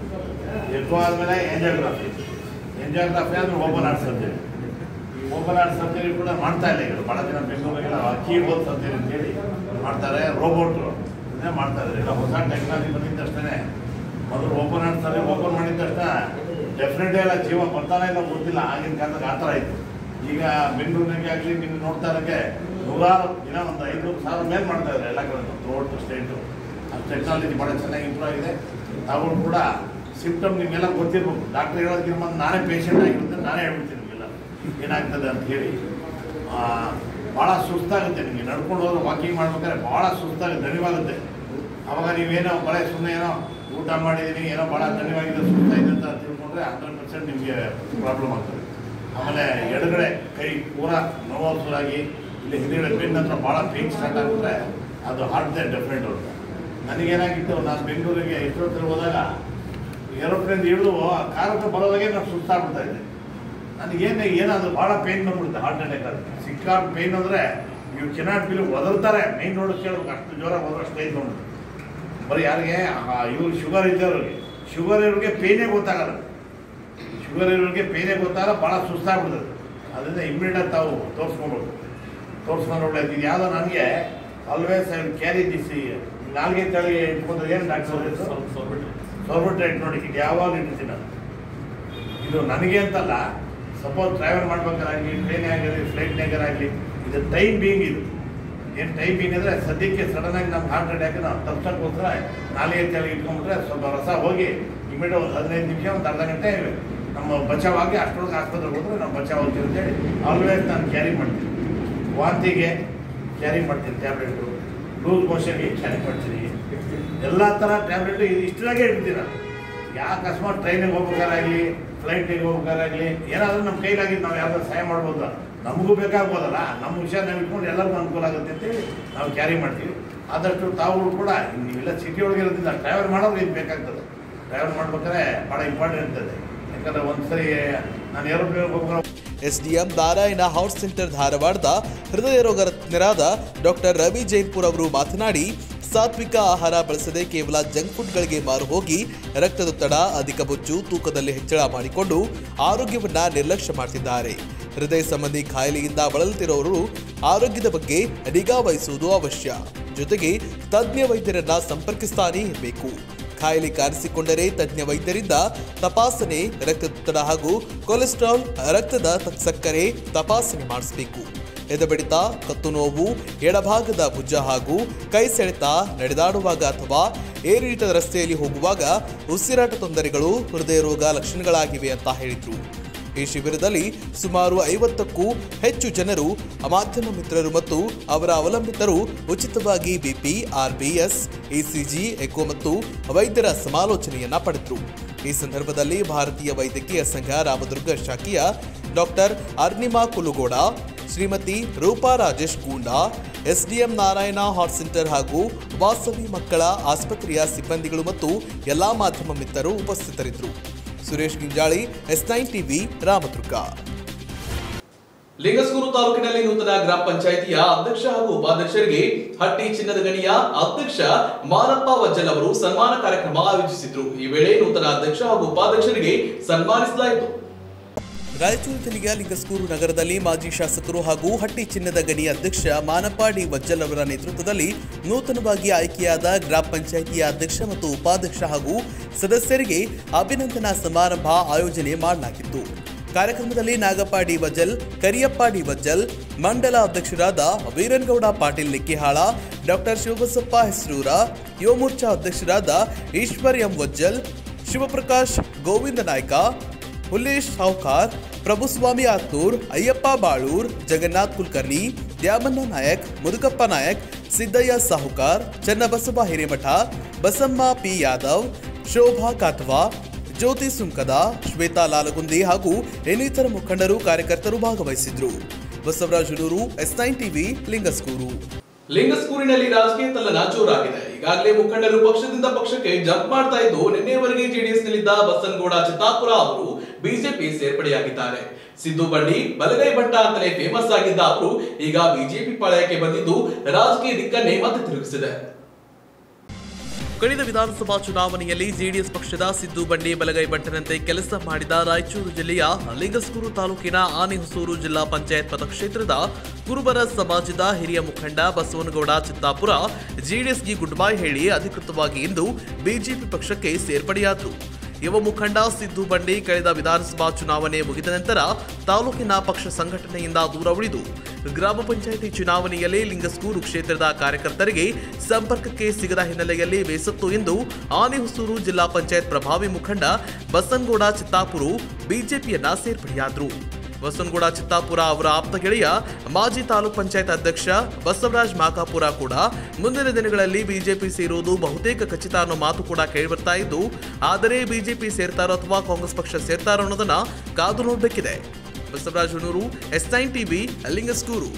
ಎಕೋ ಆದಮೇಲೆ ಎಂಜೋಗ್ರಫಿ ಎಂಜೋಗ್ರಫಿ ಅಂದರೆ open heart surgery open heart surgery ಕೂಡ ಮಾಡ್ತಾ ಇಲ್ಲ ಈಗ ಭಾಳ ಜನ ಬೆಂಗಳೂರಿಗೆಲ್ಲ ಕೀ ಬೋಲ್ ಸರ್ಜರಿ ಅಂತೇಳಿ ಮಾಡ್ತಾರೆ ರೋಬೋಟ್ರು ಇದನ್ನೇ ಮಾಡ್ತಾ ಇದ್ದಾರೆ ಈಗ ಹೊಸ ಟೆಕ್ನಾಲಜಿ ಬಂದಿದ್ದ ತಕ್ಷಣ ಮೊದಲು ಓಪನ್ ಹಾರ್ಟ್ ಸರ್ಜರಿ ಓಪನ್ ಮಾಡಿದ ತಕ್ಷಣ ಡೆಫಿನೆಟ್ ಎಲ್ಲ ಜೀವ ಬರ್ತಾನೆ ಇಲ್ಲ ಗೊತ್ತಿಲ್ಲ ಆಗಿನ ಕಾಲದಾಗ ಆ ಥರ ಇತ್ತು ಈಗ ಬೆಂಗಳೂರಿನಾಗೆ ಆಗಲಿ ನೀವು ನೋಡ್ತಾ ಇರೋಕ್ಕೆ ನೂರಾರು ದಿನ ಒಂದು ಐನೂರು ಸಾವಿರ ಮೇಲೆ ಮಾಡ್ತಾ ಇದ್ದಾರೆ ಎಲ್ಲ ಕಡೆ ಥ್ರೋಟ್ ಸ್ಟೇಟು ಆ ಟೆಕ್ನಾಲಜಿ ಭಾಳ ಚೆನ್ನಾಗಿ ಇಂಪ್ರೂವ್ ಆಗಿದೆ ತಾವು ಕೂಡ ಸಿಂಪ್ಟಮ್ ನಿಮಗೆಲ್ಲ ಗೊತ್ತಿರ್ಬೇಕು ಡಾಕ್ಟರ್ ಹೇಳೋದಕ್ಕಿಂತ ಮೊದಲು ನಾನೇ ಪೇಷಂಟ್ ಆಗಿರುತ್ತೆ ನಾನೇ ಹೇಳ್ಬಿಡ್ತೀನಿ ನಿಮಗೆಲ್ಲ ಏನಾಗ್ತದೆ ಅಂತ ಹೇಳಿ ಆ, ಭಾಳ ಸುಸ್ತಾಗುತ್ತೆ ನಿಮಗೆ ನಡ್ಕೊಂಡು ಹೋದ್ರೆ ವಾಕಿಂಗ್ ಮಾಡ್ಬೇಕಾದ್ರೆ ಭಾಳ ಸುಸ್ತಾಗುತ್ತೆ ದಣಿವಾಗುತ್ತೆ ಅವಾಗ ನೀವೇನೋ ಬರೀ ಸುಮ್ಮನೆ ಏನೋ ಊಟ ಮಾಡಿದ್ದೀನಿ ಏನೋ ಭಾಳ ದಣಿವಾಗಿದೆ ಸುಸ್ತಾಗಿದೆ ಅಂತ ತಿಳ್ಕೊಂಡ್ರೆ ಹಂಡ್ರೆಡ್ ಪರ್ಸೆಂಟ್ ನಿಮಗೆ ಪ್ರಾಬ್ಲಮ್ ಆಗ್ತದೆ ಆಮೇಲೆ ಎಡಗಡೆ ಕೈ ಪೂರ ನೋವಾಗಿ ಇಲ್ಲಿ ಹಿಂದಿಗಡೆ ಬೆನ್ನ ಹತ್ರ ಭಾಳ ಪೇನ್ ಸ್ಟಾರ್ಟ್ ಆಗಿಬಿಟ್ರೆ ಅದು ಹಾರ್ಟ್ದೇ ಡೆಫಿನೆಟ್ ಅಂತ ನನಗೇನಾಗಿತ್ತು ನಾನು ಬೆಂಗಳೂರಿಗೆ ಇಷ್ಟೊತ್ತಿಗೆ ಹೋದಾಗ ಏರೋಪ್ಲೇನ್ ಇಳಿದು ಆ ಕಾರಕ್ಕೆ ಬರೋದಾಗೆ ನಾನು ಸುಸ್ತಾಗ್ಬಿಡ್ತಾ ಇದ್ದೆ ನನಗೇನು ಏನಾದ್ರು ಭಾಳ ಪೇನ್ ಬಂದ್ಬಿಡುತ್ತೆ ಹಾರ್ಟ್ ಅಟ್ಯಾಕ್ ಅದು ಸಿಕ್ಕಾಡ್ ಪೇನ್ ಅಂದರೆ ಇವು ಕೆನಾಟ್ ಬಿಲ್ ಒದರ್ತಾರೆ ಮೈನ್ ರೋಡ್ ಕೇಳ್ಬೇಕು ಅಷ್ಟು ಜೋರ ಹೋದ್ರೆ ಸ್ಟೇಜ್ ಬಂದ್ಬಿಟ್ಟು ಬರೀ ಯಾರಿಗೆ ಇವ್ರು ಶುಗರ್ ಇದ್ದವ್ರಿಗೆ ಶುಗರ್ ಇರೋರಿಗೆ ಪೇನೇ ಗೊತ್ತಾಗಲ್ಲ ಶುಗರ್ ಇರೋರಿಗೆ ಪೇನೇ ಗೊತ್ತಾಗಲ್ಲ ಭಾಳ ಸುಸ್ತಾಗ್ಬಿಡ್ತದೆ ಅದರಿಂದ ಇಮ್ಮಿಡಿಯೇಟ್ ತಾವು ತೋರಿಸ್ಕೊಬೇಕು ತೋರಿಸ್ಕೊಂಡು ಒಳ್ಳೇದು ಇದು ಯಾವುದೋ ನನಗೆ ಆಲ್ವೇಸ್ ಐ ಕ್ಯಾರಿ ದಿಸ್ ನಾಲ್ಗೆ ತಳಿ ಇಟ್ಕೊಂಡ್ರೆ ಏನು ಡಾಕ್ಟರ್ ಸೋರ್ಬಿಟ್ರೇಟ್ ನೋಡಿ ಇದು ಯಾವಾಗ ಇಡ್ತೀನಿ ನಾನು ಇದು ನನಗೆ ಅಂತಲ್ಲ ಸಪೋಸ್ ಟ್ರಾವೆಲ್ ಮಾಡ್ಬೇಕಾರಾಗಲಿ ಟ್ರೈನ್ ಆಗಲಿ ಫ್ಲೈಟ್ನಾಗರಾಗಲಿ ಇದು ಟೈಮ್ ಬೀಂಗ್ ಇದು ಏನು ಟೈಮ್ ಬೀಂಗ್ ಅಂದರೆ ಸದ್ಯಕ್ಕೆ ಸಡನ್ನಾಗಿ ನಮ್ಮ ಹಾರ್ಟ್ ಅಟ್ಯಾಕ್ ನಾವು ತಪ್ಸಕ್ಕೋಸ್ಕರ ನಾಲಿಗೆ ಕೆಳಗೆ ಇಟ್ಕೊಂಡ್ಬಿಟ್ರೆ ಸ್ವಲ್ಪ ರಸ ಹೋಗಿ ಇಮಿಡಿಯೇಟ್ ಒಂದು ಹದಿನೈದು ನಿಮಿಷ ಒಂದು ಅರ್ಧ ಗಂಟೆ ನಮ್ಮ ಬಚಾವಾಗಿ ಅಷ್ಟೊಳಗೆ ಆಸ್ಪತ್ರೆಗೆ ಹೋದ್ರೆ ನಾವು ಬಚಾವ್ ಹೋಗ್ತೀವಿ ಅಂತೇಳಿ ಆಲ್ವೇಸ್ ನಾನು ಕ್ಯಾರಿ ಮಾಡ್ತೀನಿ ವಾಂತಿಗೆ ಕ್ಯಾರಿ ಮಾಡ್ತೀನಿ ಟ್ಯಾಬ್ಲೆಟು ಲೂಸ್ ಮೋಷನ್ಗೆ ಕ್ಯಾರಿ ಮಾಡ್ತೀನಿ ಎಲ್ಲ ಥರ ಟ್ಯಾಬ್ಲೆಟ್ ಇದು ಇಷ್ಟರಾಗೆ ಇಡ್ತೀನಿ ನಾನು ಯಾ ಅಕಸ್ಮಾತ್ ಟ್ರೈನಿಗೆ ಹೋಗ್ಬೇಕಾರಾಗಲಿ ಫ್ಲೈಟಿಗೆ ಹೋಗ್ಬೇಕಾರಾಗಲಿ ಏನಾದರೂ ನಮ್ಮ ಕೈಲಾಗಿ ನಾವು ಯಾವ್ದಾದ್ರು ಸಹಾಯ ಮಾಡ್ಬೋದಾ ನಮಗೂ ಬೇಕಾಗ್ಬೋದಲ್ಲ ನಮ್ಮ ವಿಷಯ ನಾವು ಇಟ್ಕೊಂಡು ಎಲ್ಲರಿಗೂ ಅನುಕೂಲ ಆಗುತ್ತೆ ಅಂತೇಳಿ ನಾವು ಕ್ಯಾರಿ ಮಾಡ್ತೀವಿ ಆದಷ್ಟು ತಾವುಗಳು ಕೂಡ ನೀವೆಲ್ಲ ಸಿಟಿ ಒಳಗೆ ಇರೋದ್ರಿಂದ ಟ್ರಾವೆಲ್ ಮಾಡೋದು ಇದು ಬೇಕಾಗ್ತದೆ ಟ್ರಾವೆಲ್ ಮಾಡ್ಬೇಕಾದ್ರೆ ಭಾಳ ಇಂಪಾರ್ಟೆಂಟ್ ಇರ್ತದೆ ಯಾಕಂದ್ರೆ ಒಂದ್ಸರಿ ನಾನು ಏರೋಪ್ಲೇನ್ ಹೋಗ್ಬೇಕಾದ್ರೆ ಎಸ್ಡಿಎಂ ನಾರಾಯಣ ಹಾರ್ಟ್ ಸೆಂಟರ್ ಧಾರವಾಡದ ಹೃದಯ ರೋಗ ತಜ್ಞರಾದ ಡಾಕ್ಟರ್ ರವಿ ಜೈನ್ಪುರ್ ಅವರು ಮಾತನಾಡಿ ಸಾತ್ವಿಕ ಆಹಾರ ಬಳಸದೆ ಕೇವಲ ಜಂಕ್ ಫುಡ್ಗಳಿಗೆ ಮಾರು ಹೋಗಿ ರಕ್ತದೊತ್ತಡ ಅಧಿಕ ಬೊಜ್ಜು ತೂಕದಲ್ಲಿ ಹೆಚ್ಚಳ ಮಾಡಿಕೊಂಡು ಆರೋಗ್ಯವನ್ನ ನಿರ್ಲಕ್ಷ್ಯ ಮಾಡ್ತಿದ್ದಾರೆ ಹೃದಯ ಸಂಬಂಧಿ ಕಾಯಿಲೆಯಿಂದ ಬಳಲುತ್ತಿರೋರು ಆರೋಗ್ಯದ ಬಗ್ಗೆ ನಿಗಾ ವಹಿಸುವುದು ಅವಶ್ಯ ಜೊತೆಗೆ ತಜ್ಞ ವೈದ್ಯರನ್ನ ಸಂಪರ್ಕಿಸ್ತಾನೇ ಇರಬೇಕು ಕಾಯಿಲೆ ಕಾಣಿಸಿಕೊಂಡರೆ ತಜ್ಞ ವೈದ್ಯರಿಂದ ತಪಾಸಣೆ ರಕ್ತದೊತ್ತಡ ಹಾಗೂ ಕೊಲೆಸ್ಟ್ರಾಲ್ ರಕ್ತದ ತ- ಸಕ್ಕರೆ ತಪಾಸಣೆ ಮಾಡಿಸಬೇಕು ಎದೆಬಡಿತ ಕತ್ತು ನೋವು ಎಡಭಾಗದ ಭುಜ ಹಾಗೂ ಕೈ ಸೆಳೆತ ನಡೆದಾಡುವಾಗ ಅಥವಾ ಏರಿಳಿತದ ರಸ್ತೆಯಲ್ಲಿ ಹೋಗುವಾಗ ಉಸಿರಾಟ ತೊಂದರೆಗಳು ಹೃದಯ ರೋಗ ಲಕ್ಷಣಗಳಾಗಿವೆ ಅಂತ ಹೇಳಿದ್ರು ಈ ಶಿಬಿರದಲ್ಲಿ ಸುಮಾರು ಐವತ್ತಕ್ಕೂ ಹೆಚ್ಚು ಜನರು ಮಾಧ್ಯಮ ಮಿತ್ರರು ಮತ್ತು ಅವರ ಅವಲಂಬಿತರು ಉಚಿತವಾಗಿ ಬಿಪಿ ಆರ್ಬಿಎಸ್ ಇಸಿಜಿ ಎಕೋ ಮತ್ತು ವೈದ್ಯರ ಸಮಾಲೋಚನೆಯನ್ನ ಪಡೆದರು ಈ ಸಂದರ್ಭದಲ್ಲಿ ಭಾರತೀಯ ವೈದ್ಯಕೀಯ ಸಂಘ ರಾಮದುರ್ಗ ಶಾಖೆಯ doctor Arnima Kulugod Shrimati Rupa Rajesh Gunda SDM Narayana heart centre ಹಾಗೂ ವಾಸವಿ ಮಕ್ಕಳ ಆಸ್ಪತ್ರೆಯ ಸಿಬ್ಬಂದಿಗಳು ಮತ್ತು ಎಲ್ಲಾ ಮಾಧ್ಯಮ ಮಿತ್ರರು ಉಪಸ್ಥಿತರಿದ್ದರು Suresh Ginjali S nine TV Ramdurg Lingasugur ತಾಲೂಕಿನಲ್ಲಿ ನೂತನ ಗ್ರಾಮ ಪಂಚಾಯಿತಿಯ ಅಧ್ಯಕ್ಷ ಹಾಗೂ ಉಪಾಧ್ಯಕ್ಷರಿಗೆ ಹಟ್ಟಿ ಚಿನ್ನದ ಗಣಿಯ ಅಧ್ಯಕ್ಷ ಮಾರಪ್ಪ ವಜ್ಜಲ್ ಅವರು ಸನ್ಮಾನ ಕಾರ್ಯಕ್ರಮ ಆಯೋಜಿಸಿದ್ರು ಈ ವೇಳೆ ನೂತನ ಅಧ್ಯಕ್ಷ ಹಾಗೂ ಉಪಾಧ್ಯಕ್ಷರಿಗೆ ಸನ್ಮಾನಿಸಲಾಯಿತು ರಾಯಚೂರು ಜಿಲ್ಲೆಯ ಲಿಂಗಸ್ಕೂರು ನಗರದಲ್ಲಿ ಮಾಜಿ ಶಾಸಕರು ಹಾಗೂ ಹಟ್ಟಿ ಚಿನ್ನದ ಗಣಿ ಅಧ್ಯಕ್ಷ ಮಾನಪ್ಪ ಡಿ ವಜ್ಜಲ್ ಅವರ ನೇತೃತ್ವದಲ್ಲಿ ನೂತನವಾಗಿ ಆಯ್ಕೆಯಾದ ಗ್ರಾಮ ಪಂಚಾಯಿತಿಯ ಅಧ್ಯಕ್ಷ ಮತ್ತು ಉಪಾಧ್ಯಕ್ಷ ಹಾಗೂ ಸದಸ್ಯರಿಗೆ ಅಭಿನಂದನಾ ಸಮಾರಂಭ ಆಯೋಜನೆ ಮಾಡಲಾಗಿತ್ತು ಕಾರ್ಯಕ್ರಮದಲ್ಲಿ ನಾಗಪ್ಪ ಡಿ ವಜ್ಜಲ್ ಕರಿಯಪ್ಪ ಡಿ ವಜ್ಜಲ್ ಮಂಡಲ ಅಧ್ಯಕ್ಷರಾದ ವೀರನ್ಗೌಡ ಪಾಟೀಲ್ ನಿಕ್ಕಿಹಾಳ ಡಾಕ್ಟರ್ ಶಿವಬಸಪ್ಪ ಹೆಸರೂರ ಯುವ ಮೋರ್ಚಾ ಅಧ್ಯಕ್ಷರಾದ ಈಶ್ವರ್ ಎಂ ವಜ್ಜಲ್ ಶಿವಪ್ರಕಾಶ್ ಗೋವಿಂದ ನಾಯ್ಕ ಹುಲ್ಲೇಶ್ ಸಾವ್ಕಾರ್ ಪ್ರಭುಸ್ವಾಮಿ ಆತ್ತೂರ್ ಅಯ್ಯಪ್ಪ ಬಾಳೂರ್ ಜಗನ್ನಾಥ್ ಕುಲಕರ್ಣಿ ದ್ಯಾಮಣ್ಣ ನಾಯಕ್ ಮುದುಕಪ್ಪ ನಾಯಕ್ ಸಿದ್ದಯ್ಯ ಸಾಹುಕಾರ್ ಚನ್ನಬಸವ ಹಿರೇಮಠ ಬಸಮ್ಮ ಪಿ ಯಾದವ್ ಶೋಭಾ ಕಾಟ್ವಾ ಜ್ಯೋತಿ ಸುಂಕದ ಶ್ವೇತಾ ಲಾಲಗುಂದಿ ಹಾಗೂ ಇನ್ನಿತರ ಮುಖಂಡರು ಕಾರ್ಯಕರ್ತರು ಭಾಗವಹಿಸಿದ್ರು Basavaraj Hudur S nine TV Lingasugur ಲಿಂಗಸ್ಕೂರಿನಲ್ಲಿ ರಾಜಕೀಯ ತಲ್ಲನ ಜೋರಾಗಿದೆ ಈಗಾಗಲೇ ಮುಖಂಡರು ಪಕ್ಷದಿಂದ ಪಕ್ಷಕ್ಕೆ ಜಂಪ್ ಮಾಡ್ತಾ ಇದ್ದು ನಿನ್ನೆವರೆಗೆ ಜೆಡಿಎಸ್ನಲ್ಲಿದ್ದ ಬಸನಗೌಡ ಚಿತ್ತಾಪುರ ಅವರು ಬಿಜೆಪಿ ಸೇರ್ಪಡೆಯಾಗಿದ್ದಾರೆ ಸಿದ್ದು ಬಂಡಿ ಬಲಗೈ ಭಟ್ಟ ಅಂತಲೇ ಫೇಮಸ್ ಆಗಿದ್ದ ಅವರು ಈಗ ಬಿಜೆಪಿ ಪಾಳಯಕ್ಕೆ ಬಂದಿದ್ದು ರಾಜಕೀಯ ದಿಕ್ಕನ್ನೇ ಮತ್ತೆ ತಿರುಗಿಸಿದೆ ಕಳೆದ ವಿಧಾನಸಭಾ ಚುನಾವಣೆಯಲ್ಲಿ ಜೆಡಿಎಸ್ ಪಕ್ಷದ ಸಿದ್ದು ಬಂಡಿ ಬಲಗೈ ಬಂಟನಂತೆ ಕೆಲಸ ಮಾಡಿದ ರಾಯಚೂರು ಜಿಲ್ಲೆಯ ಲಿಂಗಸ್ಕೂರು ತಾಲೂಕಿನ ಆನೆಹೊಸೂರು ಜಿಲ್ಲಾ ಪಂಚಾಯತ್ ಮತಕ್ಷೇತ್ರದ ಕುರುಬರ ಸಮಾಜದ ಹಿರಿಯ ಮುಖಂಡ ಬಸವನಗೌಡ ಚಿತ್ತಾಪುರ ಜೆಡಿಎಸ್ಗೆ ಗುಡ್ ಬೈ ಹೇಳಿ ಅಧಿಕೃತವಾಗಿ ಇಂದು ಬಿಜೆಪಿ ಪಕ್ಷಕ್ಕೆ ಸೇರ್ಪಡೆಯಾದರು ಯುವ ಮುಖಂಡ ಸಿದ್ದು ಬಂಡಿ ಕಳೆದ ವಿಧಾನಸಭಾ ಚುನಾವಣೆ ಮುಗಿದ ನಂತರ ತಾಲೂಕಿನ ಪಕ್ಷ ಸಂಘಟನೆಯಿಂದ ದೂರ ಉಳಿದು ಗ್ರಾಮ ಪಂಚಾಯಿತಿ ಚುನಾವಣೆಯಲ್ಲಿ ಲಿಂಗಸ್ಕೂರು ಕ್ಷೇತ್ರದ ಕಾರ್ಯಕರ್ತರಿಗೆ ಸಂಪರ್ಕಕ್ಕೆ ಸಿಗದ ಹಿನ್ನೆಲೆಯಲ್ಲಿ ಬೇಸತ್ತು ಎಂದು ಆನೆಹೊಸೂರು ಜಿಲ್ಲಾ ಪಂಚಾಯತ್ ಪ್ರಭಾವಿ ಮುಖಂಡ ಬಸನಗೌಡ ಚಿತ್ತಾಪುರು ಬಿಜೆಪಿಯನ್ನ ಸೇರ್ಪಡೆಯಾದರು ಬಸವನಗೌಡ ಚಿತ್ತಾಪುರ ಅವರ ಆಪ್ತ ಗೆಳೆಯ ಮಾಜಿ ತಾಲೂಕ್ ಪಂಚಾಯತ್ ಅಧ್ಯಕ್ಷ ಬಸವರಾಜ್ ಮಾಕಾಪುರ ಕೂಡ ಮುಂದಿನ ದಿನಗಳಲ್ಲಿ ಬಿಜೆಪಿ ಸೇರುವುದು ಬಹುತೇಕ ಖಚಿತ ಅನ್ನೋ ಮಾತು ಕೂಡ ಕೇಳಿಬರ್ತಾ ಇದ್ದು ಆದರೆ ಬಿಜೆಪಿ ಸೇರ್ತಾರೋ ಅಥವಾ ಕಾಂಗ್ರೆಸ್ ಪಕ್ಷ ಸೇರ್ತಾರೋ ಅನ್ನೋದನ್ನ ಕಾದು ನೋಡಬೇಕಿದೆ Basavaraj Hunur S nine TV Lingasugur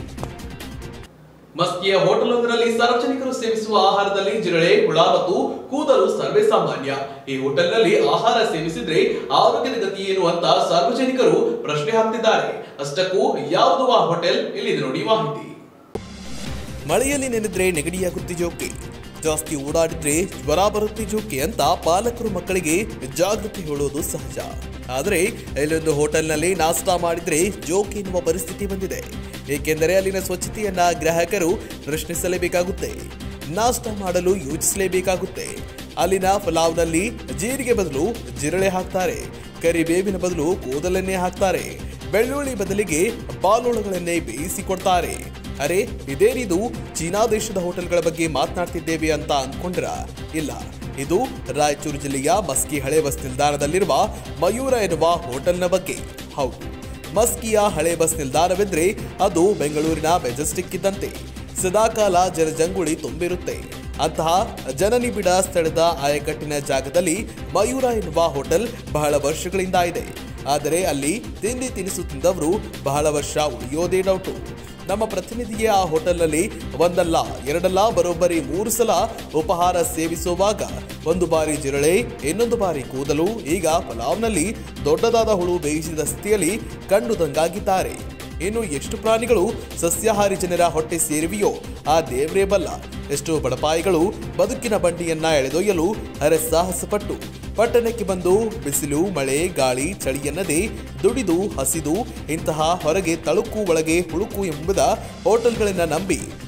ಮಸ್ಕಿಯ ಹೋಟೆಲೊಂದರಲ್ಲಿ ಸಾರ್ವಜನಿಕರು ಸೇವಿಸುವ ಆಹಾರದಲ್ಲಿ ಜಿರಳೆ ಹುಳ ಮತ್ತು ಕೂದಲು ಸರ್ವೇ ಸಾಮಾನ್ಯ ಈ ಹೋಟೆಲ್ನಲ್ಲಿ ಆಹಾರ ಸೇವಿಸಿದ್ರೆ ಆರೋಗ್ಯದ ಗತಿ ಏನು ಅಂತ ಸಾರ್ವಜನಿಕರು ಪ್ರಶ್ನೆ ಹಾಕ್ತಿದ್ದಾರೆ ಅಷ್ಟಕ್ಕೂ ಯಾವುದು ಆ ಹೋಟೆಲ್ ಇಲ್ಲಿದೆ ನೋಡಿ ಮಾಹಿತಿ ಮಳೆಯಲ್ಲಿ ನೆನೆದ್ರೆ ನೆಗಡಿಯಾಗುತ್ತೆ ಜೋಕೆ ಜಾಸ್ತಿ ಓಡಾಡಿದ್ರೆ ಜ್ವರ ಬರುತ್ತೆ ಜೋಕೆ ಅಂತ ಪಾಲಕರು ಮಕ್ಕಳಿಗೆ ಜಾಗೃತಿ ಹೇಳೋದು ಸಹಜ ಆದರೆ ಇಲ್ಲೊಂದು ಹೋಟೆಲ್ನಲ್ಲಿ ನಾಷ್ಟಾ ಮಾಡಿದ್ರೆ ಜೋಕ್ ಎನ್ನುವ ಪರಿಸ್ಥಿತಿ ಬಂದಿದೆ ಏಕೆಂದರೆ ಅಲ್ಲಿನ ಸ್ವಚ್ಛತೆಯನ್ನ ಗ್ರಾಹಕರು ಪ್ರಶ್ನಿಸಲೇಬೇಕಾಗುತ್ತೆ ನಾಷ್ಟಾ ಮಾಡಲು ಯೋಚಿಸಲೇಬೇಕಾಗುತ್ತೆ ಅಲ್ಲಿನ ಪಲಾವ್ನಲ್ಲಿ ಜೀರಿಗೆ ಬದಲು ಜಿರಳೆ ಹಾಕ್ತಾರೆ ಕರಿಬೇವಿನ ಬದಲು ಕೂದಲನ್ನೇ ಹಾಕ್ತಾರೆ ಬೆಳ್ಳುಳ್ಳಿ ಬದಲಿಗೆ ಬಾಲೋಳಗಳನ್ನೇ ಬೇಯಿಸಿ ಕೊಡ್ತಾರೆ ಅರೆ ಇದೇನಿದು ಚೀನಾ ದೇಶದ ಹೋಟೆಲ್ಗಳ ಬಗ್ಗೆ ಮಾತನಾಡ್ತಿದ್ದೇವೆ ಅಂತ ಅನ್ಕೊಂಡ್ರ ಇಲ್ಲ ಇದು ರಾಯಚೂರು ಜಿಲ್ಲೆಯ ಮಸ್ಕಿ ಹಳೆ ಬಸ್ ನಿಲ್ದಾಣದಲ್ಲಿರುವ ಮಯೂರ ಎನ್ನುವ ಹೋಟೆಲ್ನ ಬಗ್ಗೆ ಹೌದು ಮಸ್ಕಿಯ ಹಳೆ ಬಸ್ ನಿಲ್ದಾಣವೆಂದ್ರೆ ಅದು ಬೆಂಗಳೂರಿನ ಮೆಜೆಸ್ಟಿಕ್ ಇದ್ದಂತೆ ಸದಾಕಾಲ ಜನಜಂಗುಳಿ ತುಂಬಿರುತ್ತೆ ಅಂತಹ ಜನನಿಬಿಡ ಸ್ಥಳದ ಆಯಕಟ್ಟಿನ ಜಾಗದಲ್ಲಿ ಮಯೂರ ಎನ್ನುವ ಹೋಟೆಲ್ ಬಹಳ ವರ್ಷಗಳಿಂದ ಇದೆ ಆದರೆ ಅಲ್ಲಿ ತಿಂಡಿ ತಿನಿಸು ತಿಂದವರು ಬಹಳ ವರ್ಷ ಉಳಿಯೋದೇ ಡೌಟು ನಮ್ಮ ಪ್ರತಿನಿಧಿಗೆ ಆ ಹೋಟೆಲ್ನಲ್ಲಿ ಒಂದಲ್ಲ ಎರಡಲ್ಲ ಬರೋಬ್ಬರಿ ಮೂರು ಸಲ ಉಪಹಾರ ಸೇವಿಸುವಾಗ ಒಂದು ಬಾರಿ ಜಿರಳೆ ಇನ್ನೊಂದು ಬಾರಿ ಕೂದಲು ಈಗ ಪಲಾವ್ನಲ್ಲಿ ದೊಡ್ಡದಾದ ಹುಳು ಬೇಯಿಸಿದ ಸ್ಥಿತಿಯಲ್ಲಿ ಕಂಡುದಂಗಾಗಿದ್ದಾರೆ ಇನ್ನು ಎಷ್ಟು ಪ್ರಾಣಿಗಳು ಸಸ್ಯಾಹಾರಿ ಜನರ ಹೊಟ್ಟೆ ಸೇರಿವೆಯೋ ಆ ದೇವರೇ ಬಲ್ಲ ಎಷ್ಟೋ ಬಡಪಾಯಿಗಳು ಬದುಕಿನ ಬಂಡಿಯನ್ನ ಎಳೆದೊಯ್ಯಲು ಹರಸಾಹಸಪಟ್ಟು ಪಟ್ಟಣಕ್ಕೆ ಬಂದು ಬಿಸಿಲು ಮಳೆ ಗಾಳಿ ಚಳಿ ಎನ್ನದೆ ದುಡಿದು ಹಸಿದು ಇಂತಹ ಹೊರಗೆ ತಳುಕು ಒಳಗೆ ಹುಳುಕು ಎಂಬುದ ಹೋಟೆಲ್ಗಳನ್ನ ನಂಬಿ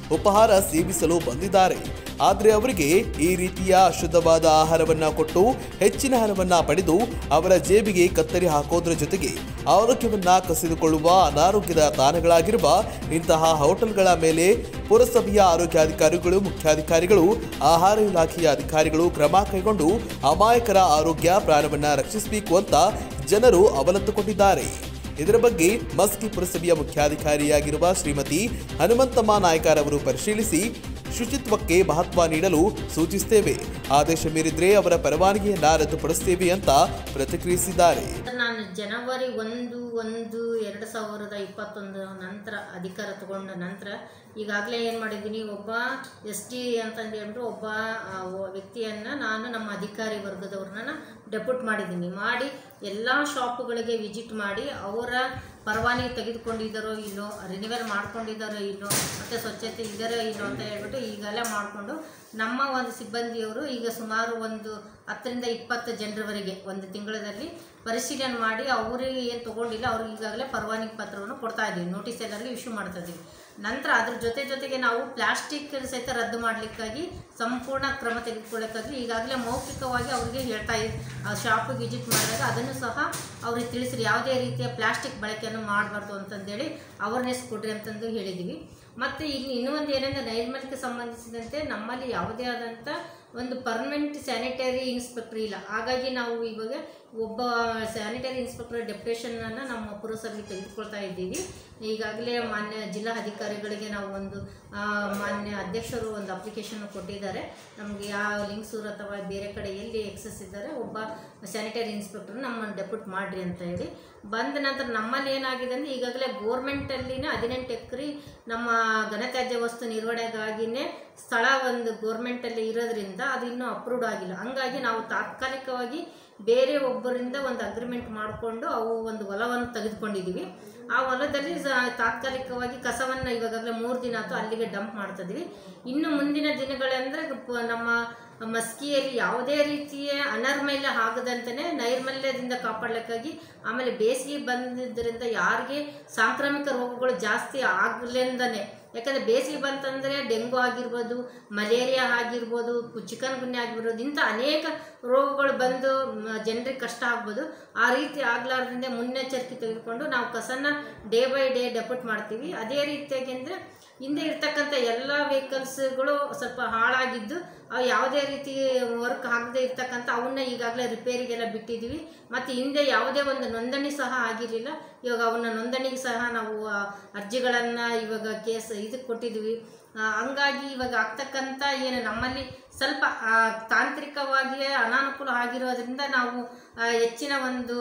ಉಪಹಾರ ಸೇವಿಸಲು ಬಂದಿದ್ದಾರೆ ಆದರೆ ಅವರಿಗೆ ಈ ರೀತಿಯ ಅಶುದ್ಧವಾದ ಆಹಾರವನ್ನ ಕೊಟ್ಟು ಹೆಚ್ಚಿನ ಹಣವನ್ನ ಪಡೆದು ಅವರ ಜೇಬಿಗೆ ಕತ್ತರಿ ಹಾಕೋದ್ರ ಜೊತೆಗೆ ಆರೋಗ್ಯವನ್ನ ಕಸಿದುಕೊಳ್ಳುವ ಅನಾರೋಗ್ಯದ ತಾಣಗಳಾಗಿರುವ ಇಂತಹ ಹೋಟೆಲ್ಗಳ ಮೇಲೆ ಪುರಸಭೆಯ ಆರೋಗ್ಯಾಧಿಕಾರಿಗಳು ಮುಖ್ಯಾಧಿಕಾರಿಗಳು ಆಹಾರ ಇಲಾಖೆಯ ಅಧಿಕಾರಿಗಳು ಕ್ರಮ ಕೈಗೊಂಡು ಅಮಾಯಕರ ಆರೋಗ್ಯ ಪ್ರಾಣವನ್ನ ರಕ್ಷಿಸಬೇಕು ಅಂತ ಜನರು ಅವಲತ್ತುಕೊಂಡಿದ್ದಾರೆ ಇದರ ಬಗ್ಗೆ ಮಸ್ಕಿ ಪುರಸಭೆಯ ಮುಖ್ಯಾಧಿಕಾರಿಯಾಗಿರುವ ಶ್ರೀಮತಿ ಹನುಮಂತಮ್ಮ ನಾಯ್ಕರವರು ಪರಿಶೀಲಿಸಿ ಶುಚಿತ್ವಕ್ಕೆ ಮಹತ್ವ ನೀಡಲು ಸೂಚಿಸುತ್ತೇವೆ ಆದೇಶ ಮೀರಿದ್ರೆ ಅವರ ಪರವಾನಗಿಯನ್ನ ರದ್ದುಪಡಿಸುತ್ತೇವೆ ಅಂತ ಪ್ರತಿಕ್ರಿಯಿಸಿದ್ದಾರೆ ನಾನು ಜನವರಿ ಒಂದು ಒಂದು ಎರಡು ಸಾವಿರದ ಇಪ್ಪತ್ತೊಂದು ನಂತರ ಅಧಿಕಾರ ತಗೊಂಡ ನಂತರ ಈಗಾಗಲೇ ಏನು ಮಾಡಿದ್ದೀನಿ ಒಬ್ಬ ಎಸ್ ಟಿ ಅಂತಂದು ಹೇಳ್ಬಿಟ್ಟು ಒಬ್ಬ ಆ, ಒ- ವ್ಯಕ್ತಿಯನ್ನು ನಾನು ನಮ್ಮ ಅಧಿಕಾರಿ ವರ್ಗದವ್ರನ್ನ ಡೆಪ್ಯೂಟ್ ಮಾಡಿದ್ದೀನಿ ಮಾಡಿ ಎಲ್ಲ ಶಾಪುಗಳಿಗೆ ವಿಸಿಟ್ ಮಾಡಿ ಅವರ ಪರವಾನಗಿ ತೆಗೆದುಕೊಂಡಿದ್ದಾರೋ ಇಲ್ಲೋ ರಿನಿವಲ್ ಮಾಡ್ಕೊಂಡಿದ್ದಾರೋ ಇಲ್ಲೋ ಮತ್ತು ಸ್ವಚ್ಛತೆ ಇದ್ದಾರೋ ಇಲ್ಲೋ ಅಂತ ಹೇಳ್ಬಿಟ್ಟು ಈಗೆಲ್ಲ ಮಾಡಿಕೊಂಡು ನಮ್ಮ ಒಂದು ಸಿಬ್ಬಂದಿಯವರು ಈಗ ಸುಮಾರು ಒಂದು ಹತ್ತರಿಂದ ಇಪ್ಪತ್ತು ಜನರವರೆಗೆ ಒಂದು ತಿಂಗಳಲ್ಲಿ ಪರಿಶೀಲನೆ ಮಾಡಿ ಅವರಿಗೆ ಏನು ತೊಗೊಂಡಿಲ್ಲ ಅವ್ರಿಗೆ ಈಗಾಗಲೇ ಪರವಾನಗಿ ಪತ್ರವನ್ನು ಕೊಡ್ತಾ ಇದ್ದೀವಿ ನೋಟಿಸ್ ಎಲ್ಲರಿಗೂ ಇಶ್ಯೂ ಮಾಡ್ತಾ ಇದ್ದೀವಿ ನಂತರ ಅದ್ರ ಜೊತೆ ಜೊತೆಗೆ ನಾವು ಪ್ಲಾಸ್ಟಿಕ್ ಸಹಿತ ರದ್ದು ಮಾಡಲಿಕ್ಕಾಗಿ ಸಂಪೂರ್ಣ ಕ್ರಮ ತೆಗೆದುಕೊಳ್ಳೋಕ್ಕಾಗಿ ಈಗಾಗಲೇ ಮೌಖಿಕವಾಗಿ ಅವರಿಗೆ ಹೇಳ್ತಾ ಇದ್ದೀವಿ ಆ ಶಾಪಿಗೆ ವಿಸಿಟ್ ಮಾಡಿದಾಗ ಅದನ್ನು ಸಹ ಅವ್ರಿಗೆ ತಿಳಿಸ್ರಿ ಯಾವುದೇ ರೀತಿಯ ಪ್ಲಾಸ್ಟಿಕ್ ಬಳಕೆಯನ್ನು ಮಾಡಬಾರ್ದು ಅಂತಂದೇಳಿ ಅವೇರ್ನೆಸ್ ಕೊಡ್ರಿ ಅಂತಂದು ಹೇಳಿದ್ದೀವಿ ಮತ್ತು ಇಲ್ಲಿ ಇನ್ನೂ ಒಂದು ಏನಂದರೆ ನೈರ್ಮಲ್ಯಕ್ಕೆ ಸಂಬಂಧಿಸಿದಂತೆ ನಮ್ಮಲ್ಲಿ ಯಾವುದೇ ಆದಂಥ ಒಂದು ಪರ್ಮನೆಂಟ್ ಸ್ಯಾನಿಟರಿ ಇನ್ಸ್ಪೆಕ್ಟರ್ ಇಲ್ಲ ಹಾಗಾಗಿ ನಾವು ಇವಾಗ ಒಬ್ಬ ಸ್ಯಾನಿಟರಿ ಇನ್ಸ್ಪೆಕ್ಟರ್ ಡೆಪ್ಯುಟೇಷನನ್ನು ನಮ್ಮ ಪುರಸಭೆಗೆ ತೆಗೆದುಕೊಳ್ತಾ ಇದ್ದೀವಿ ಈಗಾಗಲೇ ಮಾನ್ಯ ಜಿಲ್ಲಾ ಅಧಿಕಾರಿಗಳಿಗೆ ನಾವು ಒಂದು ಆ, ಮಾನ್ಯ ಅಧ್ಯಕ್ಷರು ಒಂದು ಅಪ್ಲಿಕೇಶನ್ ಕೊಟ್ಟಿದ್ದಾರೆ ನಮಗೆ ಯಾವ ಲಿಂಗ್ಸೂರು ಅಥವಾ ಬೇರೆ ಕಡೆ ಎಲ್ಲಿ ಎಕ್ಸಸ್ ಇದ್ದಾರೆ ಒಬ್ಬ ಸ್ಯಾನಿಟರಿ ಇನ್ಸ್ಪೆಕ್ಟರ್ ನಮ್ಮನ್ನು ಡೆಪ್ಯೂಟ್ ಮಾಡಿರಿ ಅಂತ ಹೇಳಿ ಬಂದ ನಂತರ ನಮ್ಮಲ್ಲಿ ಏನಾಗಿದೆ ಅಂದರೆ ಈಗಾಗಲೇ ಗೋರ್ಮೆಂಟಲ್ಲಿನ ಹದಿನೆಂಟು ಎಕರೆ ನಮ್ಮ ಘನತ್ಯಾಜ್ಯ ವಸ್ತು ನಿರ್ವಹಣೆಗಾಗಿನೇ ಸ್ಥಳ ಒಂದು ಗೋರ್ಮೆಂಟಲ್ಲಿ ಇರೋದ್ರಿಂದ ಅದು ಇನ್ನೂ ಅಪ್ರೂವ್ಡ್ ಆಗಿಲ್ಲ ಹಂಗಾಗಿ ನಾವು ತಾತ್ಕಾಲಿಕವಾಗಿ ಬೇರೆ ಒಬ್ಬರಿಂದ ಒಂದು ಅಗ್ರಿಮೆಂಟ್ ಮಾಡಿಕೊಂಡು ಅವು ಒಂದು ಹೊಲವನ್ನು ತೆಗೆದುಕೊಂಡಿದ್ದೀವಿ ಆ ಹೊಲದಲ್ಲಿ ಸ- ತಾತ್ಕಾಲಿಕವಾಗಿ ಕಸವನ್ನು ಇವಾಗಲೇ ಮೂರು ದಿನ ಆಯ್ತು ಅಲ್ಲಿಗೆ ಡಂಪ್ ಮಾಡ್ತಿದ್ವಿ ಇನ್ನು ಮುಂದಿನ ದಿನಗಳಂದರೆ ಪ- ನಮ್ಮ ಮಸ್ಕಿಯಲ್ಲಿ ಯಾವುದೇ ರೀತಿಯ ಅನರ್ಮಲ್ಯ ಆಗದಂತೆಯೇ ನೈರ್ಮಲ್ಯದಿಂದ ಕಾಪಾಡಲಿಕ್ಕಾಗಿ ಆಮೇಲೆ ಬೇಸಿಗೆ ಬಂದಿದ್ದರಿಂದ ಯಾರಿಗೆ ಸಾಂಕ್ರಾಮಿಕ ರೋಗಗಳು ಜಾಸ್ತಿ ಆಗಲೆಂದನೇ ಯಾಕಂದರೆ ಬೇಸಿಗೆ ಬಂತಂದರೆ ಡೆಂಗು ಆಗಿರ್ಬೋದು ಮಲೇರಿಯಾ ಆಗಿರ್ಬೋದು ಚಿಕನ್ ಗುನ್ಯ ಆಗಿರ್ಬೋದು ಇಂಥ ಅನೇಕ ರೋಗಗಳು ಬಂದು ಜನರಿಗೆ ಕಷ್ಟ ಆಗ್ಬೋದು ಆ ರೀತಿ ಆಗ್ಲಾರ್ದಿಂದ ಮುನ್ನೆಚ್ಚರಿಕೆ ತೆಗೆದುಕೊಂಡು ನಾವು ಕಸನ ಡೇ ಬೈ ಡೇ ಡೆಪೋಟ್ ಮಾಡ್ತೀವಿ ಅದೇ ರೀತಿಯಾಗಿ ಅಂದರೆ ಹಿಂದೆ ಇರ್ತಕ್ಕಂಥ ಎಲ್ಲ ವೆಹಿಕಲ್ಸ್ಗಳು ಸ್ವಲ್ಪ ಹಾಳಾಗಿದ್ದು ಅವು ಯಾವುದೇ ರೀತಿ ವರ್ಕ್ ಆಗದೆ ಇರ್ತಕ್ಕಂಥ ಅವನ್ನ ಈಗಾಗಲೇ ರಿಪೇರಿಗೆಲ್ಲ ಬಿಟ್ಟಿದ್ದೀವಿ ಮತ್ತು ಹಿಂದೆ ಯಾವುದೇ ಒಂದು ನೋಂದಣಿ ಸಹ ಆಗಿರಲಿಲ್ಲ ಇವಾಗ ಅವನ್ನ ನೋಂದಣಿಗೆ ಸಹ ನಾವು ಅರ್ಜಿಗಳನ್ನು ಇವಾಗ ಕೇಸ್ ಇದಕ್ಕೆ ಕೊಟ್ಟಿದ್ದೀವಿ ಆ, ಹಂಗಾಗಿ ಇವಾಗ ಆಗ್ತಕ್ಕಂಥ ಏನು ನಮ್ಮಲ್ಲಿ ಸ್ವಲ್ಪ ಆ, ತಾಂತ್ರಿಕವಾಗಿ ಅನಾನುಕೂಲ ಆಗಿರೋದ್ರಿಂದ ನಾವು ಆ, ಹೆಚ್ಚಿನ ಒಂದು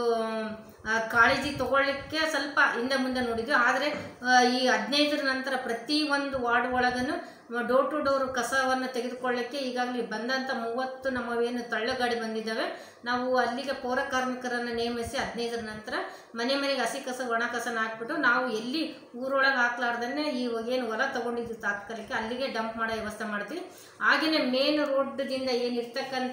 ಆ, ಕಾಳಜಿ ತಗೊಳ್ಳಿಕ್ಕೆ ಸ್ವಲ್ಪ ಹಿಂದೆ ಮುಂದೆ ನೋಡಿದ್ವಿ ಆದರೆ ಆ, ಈ ಹದಿನೈದರ ನಂತರ ಪ್ರತಿ ಒಂದು ವಾರ್ಡ್ ಒಳಗನು ಡೋರ್ ಟು ಡೋರ್ ಕಸವನ್ನು ತೆಗೆದುಕೊಳ್ಳಿಕ್ಕೆ ಈಗಾಗಲೇ ಬಂದಂಥ ಮೂವತ್ತು ನಮ್ಮವೇನು ತಳ್ಳಗಾಡಿ ಬಂದಿದ್ದಾವೆ ನಾವು ಅಲ್ಲಿಗೆ ಪೌರ ಕಾರ್ಮಿಕರನ್ನು ನೇಮಿಸಿ ಹದಿನೈದರ ನಂತರ ಮನೆ ಮನೆಗೆ ಹಸಿ ಕಸ ಒಣ ಕಸನ ಹಾಕ್ಬಿಟ್ಟು ನಾವು ಎಲ್ಲಿ ಊರೊಳಗೆ ಹಾಕ್ಲಾರ್ದನ್ನೇ ಈ ಏನು ಹೊಲ ತಗೊಂಡಿದ್ವಿ ತಾತ್ಕಾಲಿಕ ಅಲ್ಲಿಗೆ ಡಂಪ್ ಮಾಡೋ ವ್ಯವಸ್ಥೆ ಮಾಡ್ತೀವಿ ಹಾಗೆಯೇ ಮೇನ್ ರೋಡ್ದಿಂದ ಏನು ಇರ್ತಕ್ಕಂಥ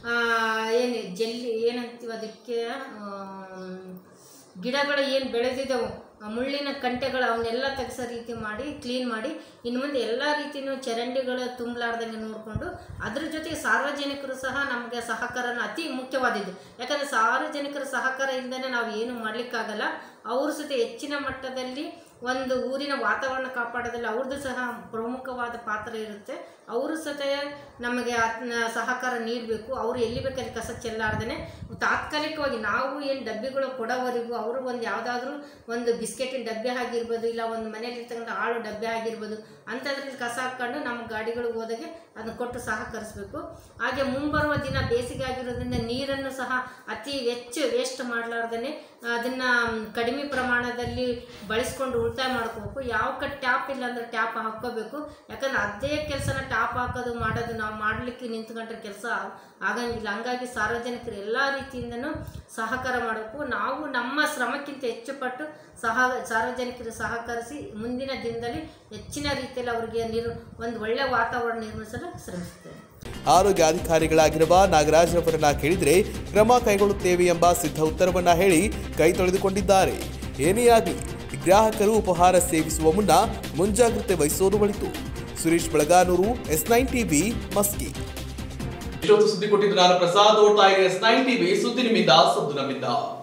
ಏನು ಜಲ್ಲಿ ಏನಂತೀವಿ ಅದಕ್ಕೆ ಆ, ಗಿಡಗಳು ಏನು ಬೆಳೆದಿದ್ದವು ಆ ಮುಳ್ಳಿನ ಕಂಟೆಗಳು ಅವನ್ನೆಲ್ಲ ತೆಗೆಸೋ ರೀತಿ ಮಾಡಿ ಕ್ಲೀನ್ ಮಾಡಿ ಇನ್ನು ಮುಂದೆ ಎಲ್ಲ ರೀತಿಯೂ ಚರಂಡಿಗಳು ತುಂಬಲಾರ್ದಂಗೆ ನೋಡಿಕೊಂಡು ಅದ್ರ ಜೊತೆಗೆ ಸಾರ್ವಜನಿಕರು ಸಹ ನಮಗೆ ಸಹಕಾರನ ಅತಿ ಮುಖ್ಯವಾದದ್ದು ಯಾಕಂದರೆ ಸಾರ್ವಜನಿಕರ ಸಹಕಾರ ಇಲ್ಲದೇ ನಾವು ಏನು ಮಾಡಲಿಕ್ಕಾಗಲ್ಲ ಅವ್ರ ಜೊತೆ ಹೆಚ್ಚಿನ ಮಟ್ಟದಲ್ಲಿ ಒಂದು ಊರಿನ ವಾತಾವರಣ ಕಾಪಾಡೋದ್ರಲ್ಲಿ ಅವ್ರದ್ದು ಸಹ ಪ್ರಮುಖವಾದ ಪಾತ್ರ ಇರುತ್ತೆ ಅವರು ಸತ ನಮಗೆ ಅದ್ನ ಸಹಕಾರ ನೀಡಬೇಕು ಅವರು ಎಲ್ಲಿ ಬೇಕಾದ್ರೆ ಕಸ ಚೆಲ್ಲಾರ್ದೇ ತಾತ್ಕಾಲಿಕವಾಗಿ ನಾವು ಏನು ಡಬ್ಬಿಗಳು ಕೊಡೋವರೆಗೂ ಅವರು ಒಂದು ಯಾವುದಾದ್ರೂ ಒಂದು ಬಿಸ್ಕೆಟಿನ ಡಬ್ಬೆ ಆಗಿರ್ಬೋದು ಇಲ್ಲ ಒಂದು ಮನೇಲಿ ಇರ್ತಕ್ಕಂಥ ಆಳು ಡಬ್ಬೆ ಆಗಿರ್ಬೋದು ಅಂಥದ್ರಲ್ಲಿ ಕಸ ಹಾಕ್ಕೊಂಡು ನಮ್ಮ ಗಾಡಿಗಳಿಗೆ ಹೋದಾಗೆ ಅದನ್ನು ಕೊಟ್ಟು ಸಹಕರಿಸಬೇಕು ಹಾಗೆ ಮುಂಬರುವ ದಿನ ಬೇಸಿಗೆ ಆಗಿರೋದ್ರಿಂದ ನೀರನ್ನು ಸಹ ಅತಿ ಹೆಚ್ಚು ವೇಸ್ಟ್ ಮಾಡಲಾರ್ದೇ ಅದನ್ನು ಕಡಿಮೆ ಪ್ರಮಾಣದಲ್ಲಿ ಬಳಸ್ಕೊಂಡು ಉಳಿತಾಯ ಮಾಡ್ಕೋಬೇಕು ಯಾವ ಕಡೆ ಟ್ಯಾಪ್ ಇಲ್ಲ ಅಂದ್ರೆ ಟ್ಯಾಪ್ ಹಾಕ್ಕೋಬೇಕು ಯಾಕಂದ್ರೆ ಅದೇ ಕೆಲಸನ ಟ್ಯಾಪ್ ಹಾಕೋದು ಮಾಡೋದು ನಾವು ಮಾಡಲಿಕ್ಕೆ ನಿಂತ್ಕೊಂಡ್ರೆ ಕೆಲಸ ಆಗಂಗಿಲ್ಲ ಹಂಗಾಗಿ ಸಾರ್ವಜನಿಕರು ಎಲ್ಲ ರೀತಿಯಿಂದನೂ ಸಹಕಾರ ಮಾಡಬೇಕು ನಾವು ನಮ್ಮ ಶ್ರಮಕ್ಕಿಂತ ಹೆಚ್ಚು ಪಟ್ಟು ಸಹ ಸಾರ್ವಜನಿಕರು ಸಹಕರಿಸಿ ಮುಂದಿನ ದಿನದಲ್ಲಿ ಹೆಚ್ಚಿನ ರೀತಿಯಲ್ಲಿ ಅವರಿಗೆ ನಿರ್ ಒಂದು ಒಳ್ಳೆಯ ವಾತಾವರಣ ನಿರ್ಮಿಸಲು ಶ್ರಮಿಸುತ್ತೇವೆ ಆರೋಗ್ಯ ಅಧಿಕಾರಿಗಳಾಗಿರುವ ನಾಗರಾಜ್ರವರನ್ನ ಕೇಳಿದ್ರೆ ಕ್ರಮ ಕೈಗೊಳ್ಳುತ್ತೇವೆ ಎಂಬ ಸಿದ್ಧ ಉತ್ತರವನ್ನ ಹೇಳಿ ಕೈ ತೊಳೆದುಕೊಂಡಿದ್ದಾರೆ ಏನೇ ಆಗಲಿ ಗ್ರಾಹಕರು ಉಪಹಾರ ಸೇವಿಸುವ ಮುನ್ನ ಮುಂಜಾಗ್ರತೆ ವಹಿಸೋದು ಒಳಿತು Suresh Belaganur S nine TV Maski ಇಷ್ಟೊತ್ತು ಸುದ್ದಿ ಕೊಟ್ಟಿದ್ದು ನಾನು ಪ್ರಸಾದ್ ಓಡ್ತಾ ಎಸ್ ನೈನ್ ಟಿವಿ ಸುದ್ದಿ ನಿಮ್ಮಿಂದ ಸದ್ದು ನಮ್ಮಿಂದ